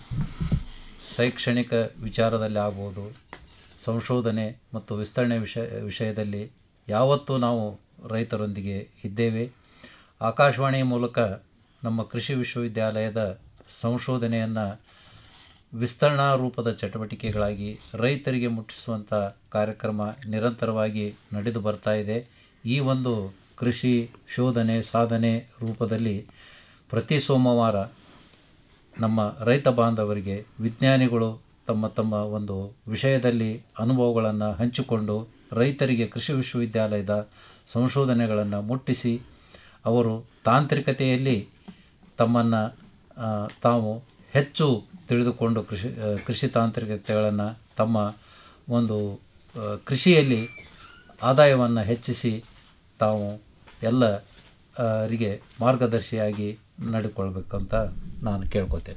ಶೈಕ್ಷಣಿಕ ವಿಚಾರದಲ್ಲಿ ಆಗ್ಬೋದು ಸಂಶೋಧನೆ ಮತ್ತು ವಿಸ್ತರಣೆ ವಿಷಯ ವಿಷಯದಲ್ಲಿ ಯಾವತ್ತೂ ನಾವು ರೈತರೊಂದಿಗೆ ಇದ್ದೇವೆ ಆಕಾಶವಾಣಿ ಮೂಲಕ ನಮ್ಮ ಕೃಷಿ ವಿಶ್ವವಿದ್ಯಾಲಯದ ಸಂಶೋಧನೆಯನ್ನು ವಿಸ್ತರಣಾ ರೂಪದ ಚಟುವಟಿಕೆಗಳಾಗಿ ರೈತರಿಗೆ ಮುಟ್ಟಿಸುವಂಥ ಕಾರ್ಯಕ್ರಮ ನಿರಂತರವಾಗಿ ನಡೆದು ಬರ್ತಾ ಇದೆ ಈ ಒಂದು ಕೃಷಿ ಶೋಧನೆ ಸಾಧನೆ ರೂಪದಲ್ಲಿ ಪ್ರತಿ ಸೋಮವಾರ ನಮ್ಮ ರೈತ ಬಾಂಧವರಿಗೆ ವಿಜ್ಞಾನಿಗಳು ತಮ್ಮ ತಮ್ಮ ಒಂದು ವಿಷಯದಲ್ಲಿ ಅನುಭವಗಳನ್ನು ಹಂಚಿಕೊಂಡು ರೈತರಿಗೆ ಕೃಷಿ ವಿಶ್ವವಿದ್ಯಾಲಯದ ಸಂಶೋಧನೆಗಳನ್ನು ಮುಟ್ಟಿಸಿ ಅವರು ತಾಂತ್ರಿಕತೆಯಲ್ಲಿ ತಮ್ಮನ್ನು ಆ, ತಾವು ಹೆಚ್ಚು ತಿಳಿದುಕೊಂಡು ಕೃಷಿ ಆ, ಕೃಷಿ ತಾಂತ್ರಿಕತೆಗಳನ್ನು ತಮ್ಮ ಒಂದು ಆ, ಕೃಷಿಯಲ್ಲಿ ಆದಾಯವನ್ನು ಹೆಚ್ಚಿಸಿ ತಾವು ಎಲ್ಲ ಆ, ರಿಗೆ ಮಾರ್ಗದರ್ಶಿಯಾಗಿ ನಡ್ಕೊಳ್ಬೇಕಂತ ನಾನು ಕೇಳ್ಕೊತೇನೆ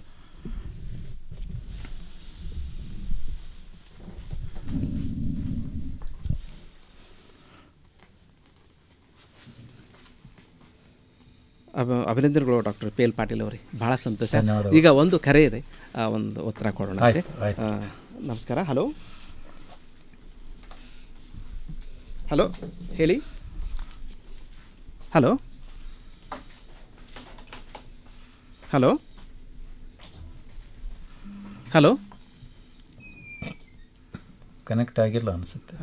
ಅಭ ಅಭಿನಂದನೆಗಳು ಡಾಕ್ಟರ್ ಪಿ ಎಲ್ ಪಾಟೀಲ್ ಅವರೇ ಭಾಳ ಸಂತೋಷ ಧನ್ಯವಾದಗಳು. ಈಗ ಒಂದು ಕರೆ ಇದೆ ಆ ಒಂದು ಉತ್ತರ ಕೊಡೋಣ ಆಯ್ತು, ಆಯ್ತು. ಆ, ನಮಸ್ಕಾರ ಹಲೋ ಹಲೋ ಹೇಳಿ ಹಲೋ ಹಲೋ ಹಲೋ ಕನೆಕ್ಟ್ ಆಗಿಲ್ಲ ಅನಿಸುತ್ತೆ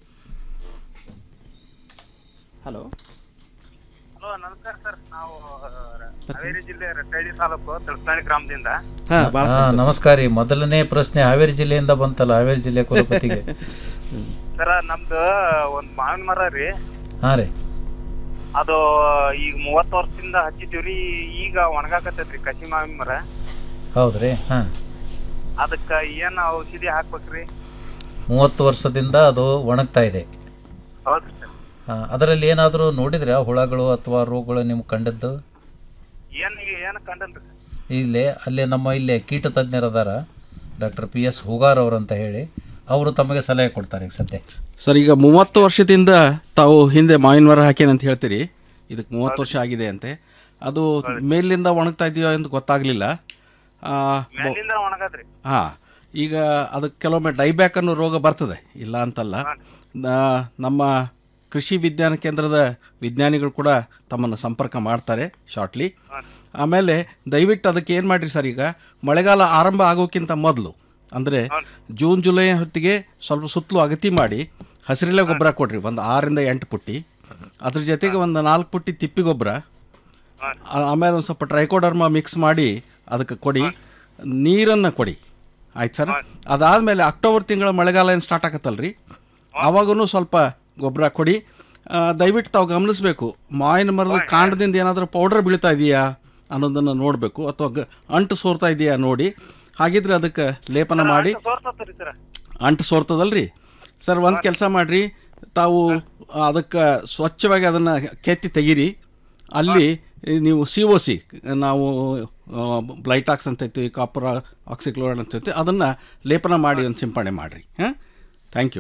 ಹಲೋ ಹಲೋ ನಮಸ್ಕಾರ ಸರ್ ನಾವು ಹಾವೇರಿ ಜಿಲ್ಲೆ ರಟ್ಟಳ್ಳಿ ತಾಲೂಕು ತಳಸಾಣಿ ಗ್ರಾಮದಿಂದ ಹಾ, ಭಾಳ ಹಾ, ಸಂತೋಷ. ನಮಸ್ಕಾರ ರೀ ಮೊದಲನೇ ಪ್ರಶ್ನೆ ಹಾವೇರಿ ಜಿಲ್ಲೆಯಿಂದ ಬಂತಲ್ಲ ಹಾವೇರಿ ಜಿಲ್ಲೆ ಕುಲಪತಿಗೆ ಸರ ನಮ್ದು ಒಂದ್ ಮಾವಿನ ಮರ ರೀ ಹಾಂ ರೀ ಅದು ಈಗ ಮೂವತ್ತು ವರ್ಷದಿಂದ ಹಚ್ಚಿದೀವ್ರಿ ಈಗ ಒಣಗಾಕತ್ತೈತ್ರಿ ಕಸಿ ಮಾವಿನ ಮರ ಹೌದ್ರಿ ಹಾಂ ಅದಕ್ಕ ಏನ್ ಔಷಧಿ ಹಾಕ್ಬೇಕ್ರಿ ಮೂವತ್ತು ವರ್ಷದಿಂದ ಅದು ಒಣಗ್ತಾ ಇದೆ ಹೌದ್ರಿ ಸರ್ ಆ, ಅದರಲ್ಲಿ ಏನಾದರೂ ನೋಡಿದ್ರೆ ಹುಳಗಳು ಅಥವಾ ರೋಗಗಳು ನಿಮ್ಗೆ ಕಂಡದ್ದು ಏನ್ ಏನ್ ಕಂಡಲ್ರಿ ಇಲ್ಲೇ ಅಲ್ಲೇ ನಮ್ಮ ಇಲ್ಲೇ ಕೀಟ ತಜ್ಞರು ಅದಾರ ಡಾಕ್ಟರ್ ಪಿ ಎಸ್ ಹುಗಾರ್ ಅವರು ಅಂತ ಹೇಳಿ ಅವರು ತಮಗೆ ಸಲಹೆ ಕೊಡ್ತಾರೆ ಈಗ ಸದ್ಯ ಸರ್ ಈಗ ಮೂವತ್ತು ವರ್ಷದಿಂದ ತಾವು ಹಿಂದೆ ಮಾವಿನ ಮರ ಹಾಕೇನೆ ಅಂತ ಹೇಳ್ತೀರಿ ಇದಕ್ಕೆ ಮೂವತ್ತು ವರ್ಷ ಆಗಿದೆ ಅಂತೆ ಅದು ಮೇಲಿಂದ ಒಣಗ್ತಾ ಇದೆಯೋ ಅಂತ ಗೊತ್ತಾಗಲಿಲ್ಲ ಮೇಲಿಂದ ಒಣಗದ್ರಿ ಹಾಂ ಈಗ ಅದಕ್ಕೆ ಕೆಲವೊಮ್ಮೆ ಡೈಬ್ಯಾಕ್ ಅನ್ನೋ ರೋಗ ಬರ್ತದೆ ಇಲ್ಲ ಅಂತಲ್ಲ ನಾ- ನಮ್ಮ ಕೃಷಿ ವಿಜ್ಞಾನ ಕೇಂದ್ರದ ವಿಜ್ಞಾನಿಗಳು ಕೂಡ ತಮ್ಮನ್ನು ಸಂಪರ್ಕ ಮಾಡ್ತಾರೆ ಶಾರ್ಟ್ಲಿ ಆಮೇಲೆ ದಯವಿಟ್ಟು ಅದಕ್ಕೆ ಏನು ಮಾಡಿರಿ ಸರ್ ಈಗ ಮಳೆಗಾಲ ಆರಂಭ ಆಗೋಕ್ಕಿಂತ ಮೊದಲು ಅಂದರೆ ಜೂನ್ ಜುಲೈ ಹೊತ್ತಿಗೆ ಸ್ವಲ್ಪ ಸುತ್ತಲೂ ಅಗತಿ ಮಾಡಿ ಹಸಿರೆಲೆ ಗೊಬ್ಬರ ಕೊಡ್ರಿ ಒಂದು ಆರರಿಂದ ಎಂಟು ಪುಟ್ಟಿ ಅದ್ರ ಜೊತೆಗೆ ಒಂದು ನಾಲ್ಕು ಪುಟ್ಟಿ ತಿಪ್ಪಿ ಗೊಬ್ಬರ ಆ- ಆಮೇಲೆ ಒಂದು ಸ್ವಲ್ಪ ಟ್ರೈಕೋಡರ್ಮ ಮಿಕ್ಸ್ ಮಾಡಿ ಅದಕ್ಕೆ ಕೊಡಿ ನೀರನ್ನು ಕೊಡಿ ಆಯ್ತು ಸರ್ ಅದಾದಮೇಲೆ ಅಕ್ಟೋಬರ್ ತಿಂಗಳ ಮಳೆಗಾಲ ಏನು ಸ್ಟಾರ್ಟ್ ಆಗತ್ತಲ್ರಿ ಆವಾಗೂ ಸ್ವಲ್ಪ ಗೊಬ್ಬರ ಕೊಡಿ ಆ, ದಯವಿಟ್ಟು ತಾವು ಗಮನಿಸಬೇಕು ಮಾವಿನ ಮರದ ಕಾಂಡದಿಂದ ಏನಾದರೂ ಪೌಡರ್ ಬೀಳ್ತಾ ಇದೆಯಾ ಅನ್ನೋದನ್ನು ನೋಡಬೇಕು ಅಥವಾ ಗ ಅಂಟು ಸೋರ್ತಾ ಇದೆಯಾ ನೋಡಿ ಹಾಗಿದ್ರೆ ಅದಕ್ಕೆ ಲೇಪನ ಮಾಡಿ ಸೋರ್ತತ್ರಿ ಸರ್ ಅಂಟು ಸೋರ್ತದಲ್ರಿ ಸರ್ ಒಂದು ಕೆಲಸ ಮಾಡಿರಿ ತಾವು ಅದಕ್ಕೆ ಸ್ವಚ್ಛವಾಗಿ ಅದನ್ನು ಕೆತ್ತಿ ತೆಗೀರಿ ಅಲ್ಲಿ ನೀವು ಸಿ ಒ ಸಿ ನಾವು ಬ್ಲೈಟಾಕ್ಸ್ ಅಂತ ಇರ್ತೀವಿ ಕಾಪರ್ ಆಕ್ಸಿಕ್ಲೋರೈಡ್ ಅಂತ ಇರ್ತೀವಿ ಅದನ್ನು ಲೇಪನ ಮಾಡಿ ಒಂದು ಸಿಂಪಡಣೆ ಮಾಡಿರಿ ಹಾಂ ಥ್ಯಾಂಕ್ ಯು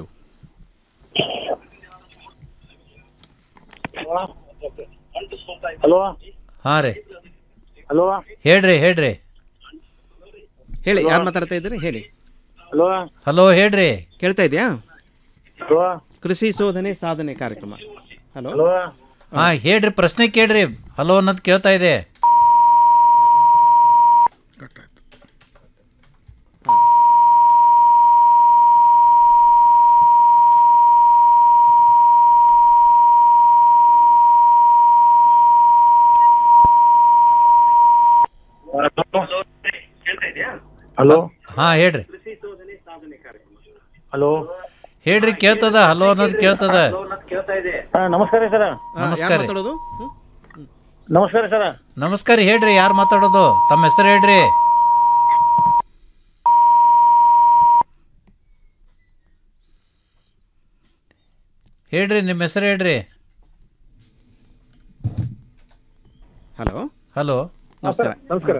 ಹಲೋ ಹಾಂ ರೀ ಹಲೋ ಹೇಳ್ರಿ ಹೇಳ್ರಿ ಹೇಳಿ ಯಾರು ಮಾತಾಡ್ತಾ ಇದ್ದೀರಿ ಹೇಳಿ ಹಲೋ ಹಲೋ ಹೇಳ್ರಿ ಕೇಳ್ತಾ ಇದೆಯಾ ಹಲೋ ಕೃಷಿ ಶೋಧನೆ ಸಾಧನೆ ಕಾರ್ಯಕ್ರಮ ಹಲೋ ಹಲೋ ಹಾಂ ಹೇಳ್ರಿ ಪ್ರಶ್ನೆ ಕೇಳ್ರಿ ಹಲೋ ಅನ್ನೋದು ಕೇಳ್ತಾ ಇದೆ ಹಲೋ ಹಾಂ ಹೇಳ್ರಿ ಹಲೋ ಹೇಳ್ರಿ ಕೇಳ್ತದ ಹಲೋ ಅನ್ನೋದು ಕೇಳ್ತದ ಹಾ, ನಮಸ್ಕಾರ ಸರ್ ನಮಸ್ಕಾರ ರೀ. ಮಾತಾಡೋದು ನಮಸ್ಕಾರ ಸರ್ ನಮಸ್ಕಾರ ಹೇಳ್ರಿ ಯಾರು ಮಾತಾಡೋದು ತಮ್ಮ ಹೆಸರು ಹೇಳ್ರಿ ಹೇಳ್ರಿ ನಿಮ್ಮ ಹೆಸರು ಹೇಳ್ರಿ ಹಲೋ ಹಲೋ ನಮಸ್ಕಾರ ನಮಸ್ಕಾರ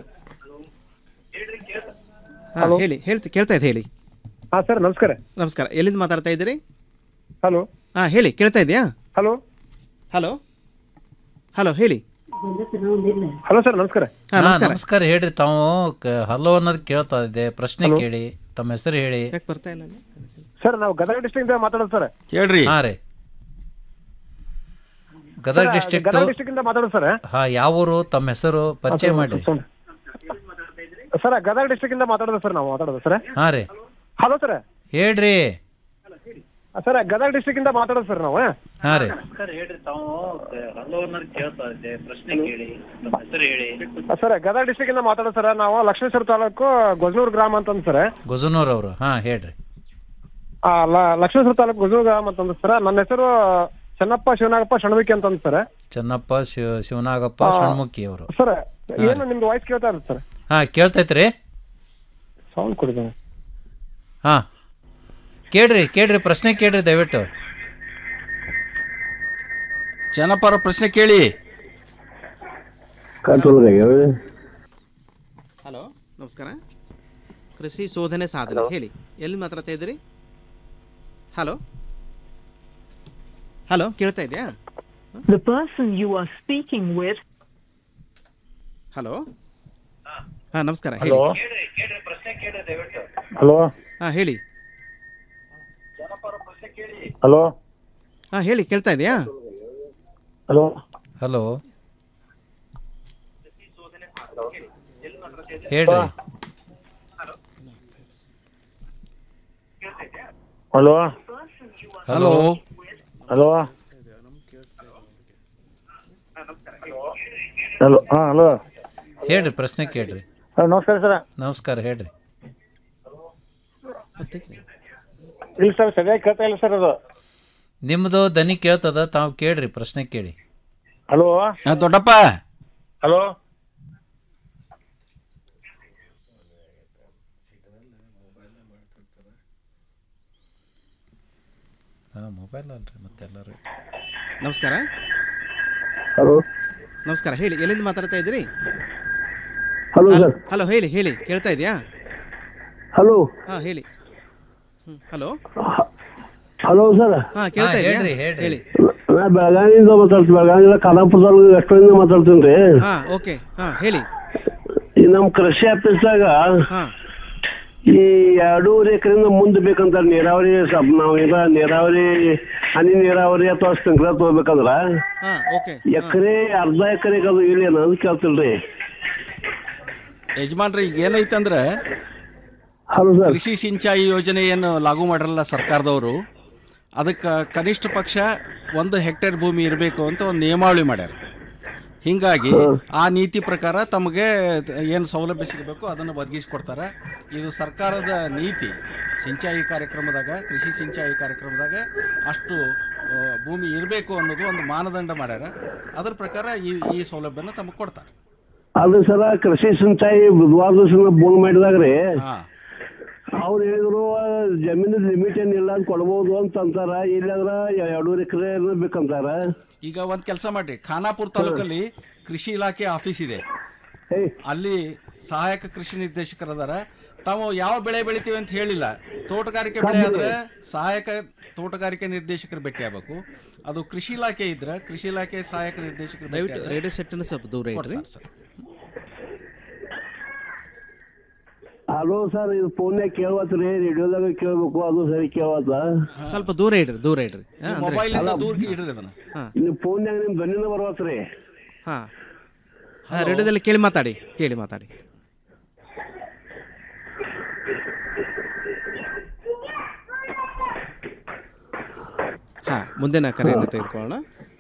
ಹಾಂ ಹೇಳಿ ಹೇಳ್ತಿ ಕೇಳ್ತಾ ಇದೆ ಹೇಳಿ ಹಾಂ ಸರ್ ನಮಸ್ಕಾರ ನಮಸ್ಕಾರ ಎಲ್ಲಿಂದ ಮಾತಾಡ್ತಾ ಇದ್ದೀರಿ ಹಲೋ ಹಾಂ ಹೇಳಿ ಕೇಳ್ತಾ ಇದೆಯಾ ಹಲೋ ಹಲೋ ಹಲೋ ಹೇಳಿ ಹಲೋ ಸರ್ ನಮಸ್ಕಾರ ಹಾಂ ಹಾ, ನಮಸ್ಕಾರ ನಮಸ್ಕಾರ ಹೇಳ್ರಿ ತಾವು ಕ- ಹಲೋ ಅನ್ನೋದು ಕೇಳ್ತಾ ಇದೆ ಪ್ರಶ್ನೆ ಕೇಳಿ ತಮ್ಮ ಹೆಸರು ಹೇಳಿ ಯಾಕೆ ಬರ್ತಾ ಇಲ್ಲ ಸರ್ ನಾವು ಗದಗ ಡಿಸ್ಟ್ರಿಕ್ಟ್ ಇಂದ ಮಾತಾಡೋದು ಸರ್ ಹೇಳ್ರಿ ಹಾ ರೀ Gadag sir, district Gadag district ಇಂದ ಮಾತಾಡೋದು ಸರ್ ಹಾ ಯಾವ ಊರು ತಮ್ಮ ಹೆಸರು ಪರಿಚಯ ಮಾಡ್ರಿ ಸರ್ ಗದಗ ಡಿಸ್ಟ್ರಿಕ್ಟ್ ಇಂದ ಮಾತಾಡೋದು ಸರ್ ನಾವು ಮಾತಾಡೋದು ಸರ್ ಹಾ ರೀ ಹಲೋ ಸರ್ ಹೇಳ್ರಿ ಸರ್ ಗದಗ ಡಿಸ್ಟ್ರಿಕ್ಟ್ ಇಂದ ಮಾತಾಡೋದು ಸರ್ ನಾವು ಹಾ ರೀ ಸರ್ ಹೇಳ್ರಿ ತಾವು ಹಲೋ ಅನ್ನೋದು ಕೇಳ್ತಾ ಇದೆ ಪ್ರಶ್ನೆ ಕೇಳಿ ಹೆಸರು ಹೇಳಿ ಸರ್ ಗದಗ ಡಿಸ್ಟ್ರಿಕ್ಟ್ ಇಂದ ಮಾತಾಡೋದು ಸರ್ ನಾವು ಲಕ್ಷ್ಮೇಶ್ವರ ತಾಲೂಕು ಗೊಜ್ನೂರ್ ಗ್ರಾಮ ಅಂತಂದು ಸರ್ ಗುಜನೂರ್ ಅವರು ಹಾ ಹೇಳ್ರಿ ಆ, ಲ- ಲಕ್ಷ್ಮೇಶ್ವರ ತಾಲೂಕು ಗೊಜ್ನೂರ್ ಗ್ರಾಮ ಅಂತಂದು ಸರ್ ನನ್ನ ಹೆಸರು ಚೆನ್ನಪ್ಪ ಶಿವನಾಗಪ್ಪ ಶಣವಿಕೆ ಅಂತಂದು ಸರ್ ಚೆನ್ನಪ್ಪ ಶಿವ ಶಿವನಾಗಪ್ಪ ಆ, ಷಣ್ಮುಖಿ ಅವರು ಸರ್ ಏನು ನಿಮ್ದು ವಾಯ್ಸ್ ಕೇಳ್ತಾ ಇರುತ್ತೆ ಸರ್ ಹಾ ಕೇಳ್ತೈತ್ರಿ ಸೌಂಡ್ ಕೊಡಿದ್ದೀನಿ ಹಾ ಕೇಳ್ರಿ ಕೇಳ್ರಿ ಪ್ರಶ್ನೆ ಕೇಳ್ರಿ ದಯವಿಟ್ಟು ಜನಪರ ಪ್ರಶ್ನೆ ಕೇಳಿ ಹಲೋ ನಮಸ್ಕಾರ ಕೃಷಿ ಶೋಧನೆ ಸಾಧನೆ ಹೇಳಿ ಎಲ್ಲಿ ಮಾತಾಡ್ತಾ ಇದ್ದೀರಿ ಹಲೋ ಹಲೋ ಕೇಳ್ತಾ ಇದೆಯಾ The person you are speaking with hello ಹಾಂ ನಮಸ್ಕಾರ ಹೇಳಿ ಹಲೋ ಹಲೋ ಹಾಂ ಹೇಳಿ ಹಲೋ ಹಾಂ ಹೇಳಿ ಕೇಳ್ತಾ ಇದೆಯಾ ಹಲೋ ಹಲೋ ಹೇಳ್ರಿ ಹಲೋ ಹಲೋ ಹಲೋ ಹಲೋ ಹಾಂ ಹಲೋ ಹೇಳ್ರಿ ಪ್ರಶ್ನೆ ಕೇಳ್ರಿ ನಮಸ್ಕಾರ ಸರ್ ನಮಸ್ಕಾರ ಹೇಳ್ರಿ ಇಲ್ಲ ಸರ್ ಸರಿಯಾಗಿ ಕೇಳ್ತಾ ಇಲ್ಲ ಸರ್ ಅದು ನಿಮ್ಮದು ದನಿ ಕೇಳ್ತದ ತಾವು ಕೇಳ್ರಿ ಪ್ರಶ್ನೆ ಕೇಳಿ ಹಲೋ ದೊಡ್ಡಪ್ಪ ಹಲೋ ಹಾಂ ಮೊಬೈಲ್ ಅಲ್ರಿ ಮತ್ತೆಲ್ಲರೂ ನಮಸ್ಕಾರ ಹಲೋ ನಮಸ್ಕಾರ ಹೇಳಿ ಎಲ್ಲಿಂದ ಮಾತಾಡ್ತಾ ಇದ್ದೀರಿ ಹಲೋ ಸರ್ ಹಲೋ ಹೇಳಿ ಹೇಳಿ ಕೇಳ್ತಾ ಇದೆಯಾ ಹಲೋ ಹಾಂ ಹೇಳಿ ಹಲೋ ಹಲೋ ಸರ್ ಹಾಂ ಕೇಳ್ತಾ ಇದೆಯಾ ಹೇಳ್ರಿ, ಹೇಳ್ರಿ. ಹೇಳಿ ನಾ ಬೆಳಗಾವಿಯಿಂದ ಮಾತಾಡ್ತೀನಿ ಬೆಳಗಾವಿಯಿಂದ ಖಾನಾಪುರದಲ್ಲಿ ರೆಸ್ಟೋರೆಂಟ್ ಮಾತಾಡ್ತೀನಿ ರೀ ಹಾಂ ಓಕೆ ಹಾಂ ಹೇಳಿ ಈ ನಮ್ಮ ಕೃಷಿ ಆಫೀಸ್ದಾಗ ಹಾಂ ಈ ಎರಡೂವರೆ ಎಕರೆಯಿಂದ ಮುಂದೆ ಬೇಕಂತ ನೀರಾವರಿ ಸಬ್ ನಾವು ಈಗ ನೀರಾವರಿ ಹನಿ ನೀರಾವರಿ ಅಥವಾ ಸ್ಪ್ರಿಂಕ್ಲರ್ ತಗೋಬೇಕಂದ್ರ ಹಾಂ ಓಕೆ ಎಕರೆ ಅರ್ಧ ಎಕರೆಗೆ ಅದು ಇಲ್ಲ ಅನ್ನೋದು ಕೇಳ್ತಿಲ್ರಿ ಯಜಮಾನ್ರಿ ಈಗ ಏನೈತಂದ್ರೆ ಹಲೋ ಸರ್ ಕೃಷಿ ಸಿಂಚಾಯಿ ಯೋಜನೆ ಏನು ಲಾಗು ಮಾಡಿರಲ್ಲ ಸರ್ಕಾರದವರು ಅದಕ್ಕೆ ಕನಿಷ್ಠ ಪಕ್ಷ ಒಂದು ಹೆಕ್ಟೇರ್ ಭೂಮಿ ಇರಬೇಕು ಅಂತ ಒಂದು ನಿಯಮಾವಳಿ ಮಾಡ್ಯಾರ ಹೀಗಾಗಿ ಆ ನೀತಿ ಪ್ರಕಾರ ತಮಗೆ ಏನು ಸೌಲಭ್ಯ ಸಿಗಬೇಕು ಅದನ್ನು ಒದಗಿಸಿಕೊಡ್ತಾರೆ ಇದು ಸರ್ಕಾರದ ನೀತಿ ಸಿಂಚಾಯಿ ಕಾರ್ಯಕ್ರಮದಾಗ ಕೃಷಿ ಸಿಂಚಾಯಿ ಕಾರ್ಯಕ್ರಮದಾಗ ಅಷ್ಟು ಆ, ಭೂಮಿ ಇರಬೇಕು ಅನ್ನೋದು ಒಂದು ಮಾನದಂಡ ಮಾಡ್ಯಾರ ಅದ್ರ ಪ್ರಕಾರ ಈ ಈ ಸೌಲಭ್ಯನ ತಮಗೆ ಕೊಡ್ತಾರೆ ಅದು ಸರ ಕೃಷಿ ಸಿಂಚಾಯಿ ಬುಧವಾರ ದಿವಸ ಫೋನ್ ಮಾಡಿದಾಗ ರೀ ಅವ್ರು ಹೇಳಿದ್ರು ಜಮೀನು ಲಿಮಿಟ್ ಏನಿಲ್ಲ ಅಂತ ಕೊಡ್ಬೋದು ಅಂತ ಅಂತಾರ ಇಲ್ಲಾಂದ್ರ ಎರಡೂವರೆ ಎಕರೆ ಬೇಕಂತಾರ ಈಗ ಒಂದು ಕೆಲಸ ಮಾಡ್ರಿ ಖಾನಾಪುರ ತಾಲೂಕಲ್ಲಿ ಕೃಷಿ ಇಲಾಖೆ ಆಫೀಸ್ ಇದೆ ಅಲ್ಲಿ ಸಹಾಯಕ ಕೃಷಿ ನಿರ್ದೇಶಕರದಾರ ತಾವು ಯಾವ ಬೆಳೆ ಬೆಳಿತೀವಿ ಅಂತ ಹೇಳಿಲ್ಲ ತೋಟಗಾರಿಕೆ ಬೆಳೆ ಆದ್ರೆ ಸಹಾಯಕ ತೋಟಗಾರಿಕೆ ನಿರ್ದೇಶಕರು ಭೇಟಿ ಆಗ್ಬೇಕು ಅದು ಕೃಷಿ ಇಲಾಖೆ ಇದ್ರೆ ಕೃಷಿ ಇಲಾಖೆ ಸಹಾಯಕ ನಿರ್ದೇಶಕರು ಭೇಟಿ ದಯವಿಟ್ಟು ಆದ್ರೆ ರೇಡಿಯೋ ಸೆಟ್ಟನ್ನು ಸ್ವಲ್ಪ ದೂರ ಇಡ್ರಿ ಕೊಡ್ತಾರೆ ಸರ್. ಅದು ಸರ್ ಇದು ಫೋನ್ಯಾಗ ಕೇಳವತ್ರಿ ರೇಡಿಯೋದಾಗ ಕೇಳ್ಬೇಕು ಅದು ಸರಿ ಕೇಳವತ್ತ ಸ್ವಲ್ಪ ದೂರ ಇಡ್ರಿ ದೂರ ಇಡ್ರಿ ಹಾ, ಅಂದ್ರೆ- ಮೊಬೈಲ್ ಇಂದ ದೂರ ಇಡ್ರಿ ಅದನ್ನ ಹಾ ಇನ್ನು ಫೋನ್ಯಾಗ ನಿಮ್ ಧ್ವನಿನ ಬರ್ವತ್ರಿ ಹಾ ಹಾ ರೇಡಿಯೋದಲ್ಲಿ ಕೇಳಿ ಮಾತಾಡಿ ಕೇಳಿ ಮಾತಾಡಿ ಹಾ ಮುಂದಿನ ಕರೆಯನ್ನು ತೆಗೆದುಕೊಳ್ಳೋಣ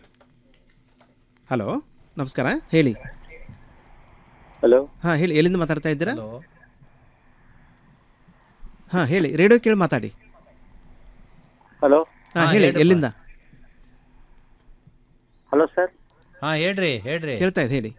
ಹಲೋ ನಮಸ್ಕಾರ ಹೇಳಿ ಹಲೋ ಹಾ ಹೇಳಿ ಎಲ್ಲಿಂದ ಮಾತಾಡ್ತಾ ಇದ್ದೀರಾ ಹಾ ಹೇಳಿ ರೇಡಿಯೋ ಕೇಳಿ ಮಾತಾಡಿ ಹಲೋ ಹಾ ಹೇಳಿ ಎಲ್ಲಿಂದ ಹಲೋ ಸರ್ ಹಾ ಹೇಳ್ರಿ ಹೇಳ್ರಿ ಕೇಳ್ತಾ ಇದೆ ಹೇಳಿ